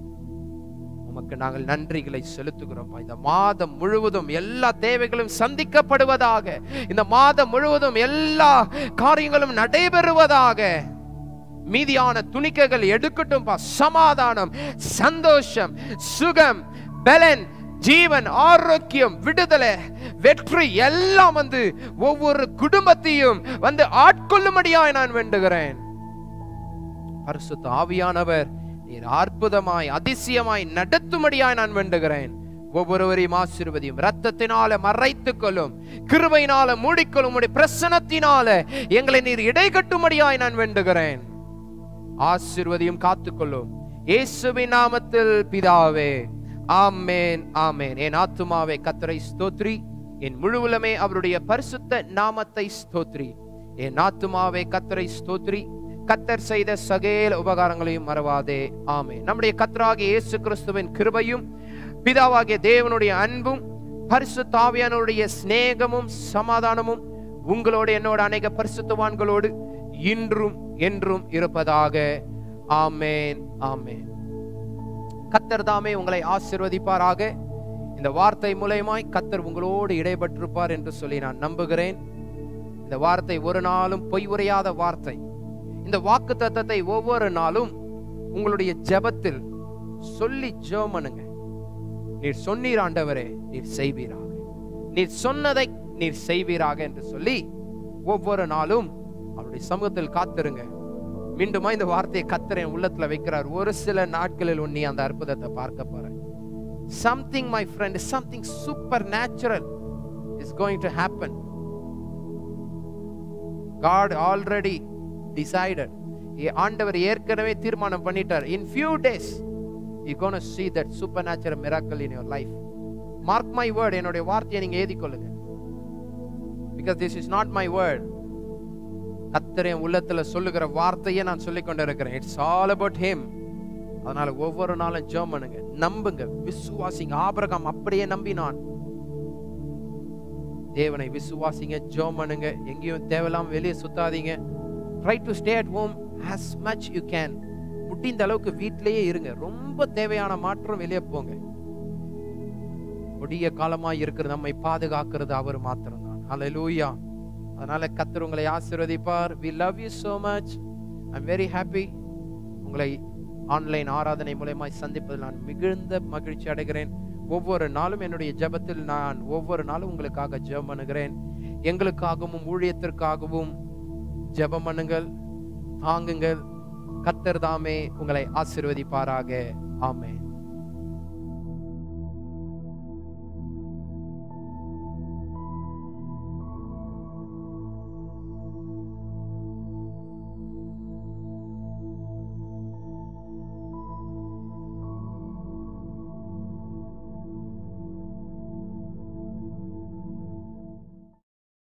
உமக்கு நாங்கள் நன்றிகளை செலுத்துகிறோம் இந்த மாதம் முழுவதும் எல்லா தேவைகளும் சந்திக்கப்படுவதாக இந்த மாதம் முழுவதும் எல்லா காரியங்களும் நடைபெறுவதாக மீதியான துணிக்கைகள் எடுக்கட்டும் பா சமாதானம் சந்தோஷம் சுகம் பலன் ஜீவன் ஆரோக்கியம் விடுதலை வெற்றி எல்லாம் வந்து ஒவ்வொரு குடும்பத்தையும் வந்து ஆட்கொள்ளும்படியாய் நான் வேண்டுகிறேன் பரிசுத்த ஆவியானவர் நீர் அற்புதமாய் அதிசயமாய் நடத்தும்படியாய் நான் வேண்டுகிறேன் ஒவ்வொருவரையும் ஆசீர்வதியும் ரத்தத்தினால மறைத்துக் கொள்ளும் கிருபையினால மூடிக்கொள்ளும் உடைய பிரசனத்தினால எங்களை நீர் இடைகட்டும்படியாய் நான் வேண்டுகிறேன் ஆசீர்வதியும் காத்துக்கொள்ளும் இயேசுவின் நாமத்தில் பிதாவே ஆமேன் ஆமேன் என் ஆத்துமாவே கத்தரை ஸ்தோத்ரி என் முழுவலமே அவருடைய பரிசுத்த நாமத்தை ஸ்தோத்ரி என் ஆத்துமாவே கத்தரை ஸ்தோத்ரி கத்தர் செய்த சகேல உபகாரங்களையும் மறவாதே ஆமே நம்முடைய கத்தராகிய இயேசு கிறிஸ்துவின் கிருபையும் பிதாவாகிய தேவனுடைய அன்பும் பரிசுத்தாவியானுடைய சிநேகமும் சமாதானமும் உங்களோடு என்னோட அநேக பரிசுத்தவான்களோடு இன்றும் என்றும் இருப்பதாக ஆமேன் ஆமேன் கத்தர் தாமே உங்களை ஆசிர்வதிப்பாராக இந்த வார்த்தை மூலயமாய் கத்தர் உங்களோடு இடைபட்டிருப்பார் என்று சொல்லி நான் நம்புகிறேன் இந்த வார்த்தை ஒரு நாளும் பொய் உரையாத வார்த்தை இந்த வாக்கு தத்தத்தை ஒவ்வொரு நாளும் உங்களுடைய ஜெபத்தில் சொல்லி ஜெபமனுங்க நீர் சொன்னீர் ஆண்டவரே நீர் செய்வீராக நீர் சொன்னதை நீர் செய்வீராக என்று சொல்லி ஒவ்வொரு நாளும் அவருடைய சமூகத்தில் காத்திருங்க மீண்டுமா இந்த வார்த்தையை கத்தர் என் உள்ளத்துல வைக்கிறார் ஒரு சில நாட்களில் உன்னை அந்த அற்புதத்தை பார்க்க போற something my friend something supernatural is going to happen God already decided ஆண்டவர் ஏற்கனவே தீர்மானம் பண்ணிட்டார் in few days you gonna see that supernatural miracle in your life mark my word என்னுடைய வார்த்தையை நீங்க எழுதி கொள்ளுங்க because this is not my word கத்தர் என் உள்ளத்துல சொல்லுகிற வார்த்தையை நான் சொல்லிக் கொண்டிருக்கிறேன் இட்ஸ் ஆல் அபவுட் him அதனால ஒவ்வொரு நாளும் ஜெபம் பண்ணுங்க நம்புங்க விசுவாசிங்க ஆபிரகாம் அப்படியே நம்பினான் தேவனை விசுவாசிங்க ஜெபம் பண்ணுங்க எங்கேயும் தேவையில்லாம வெளியே சுத்தாதீங்க try to stay at home as much you can முடிந்த அளவுக்கு வீட்டிலேயே இருங்க ரொம்ப தேவையான மாற்றம் வெளியே போங்க கொடிய காலமா இருக்கிற நம்மை பாதுகாக்கிறது அவர் மாத்திரம்தான் ஹalleluya அதனால கத்தர் உங்களை ஆசீர்வதிப்பார் we love you so much i'm very happy உங்களை ஆன்லைன் ஆராதனை மூலமாய் சந்திப்பதில் நான் மிகுந்த மகிழ்ச்சி அடைகிறேன் ஒவ்வொரு நாளும் என்னுடைய ஜெபத்தில் நான் ஒவ்வொரு நாளும் உங்களுக்காக ஜெபம் பண்ணுகிறேன் எங்களுக்காகவும் ஊழியத்திற்காகவும் ஜெபம் பண்ணுங்கள் தாங்குங்கள் கத்தர் தாமே உங்களை ஆசீர்வதிப்பாராக ஆமென்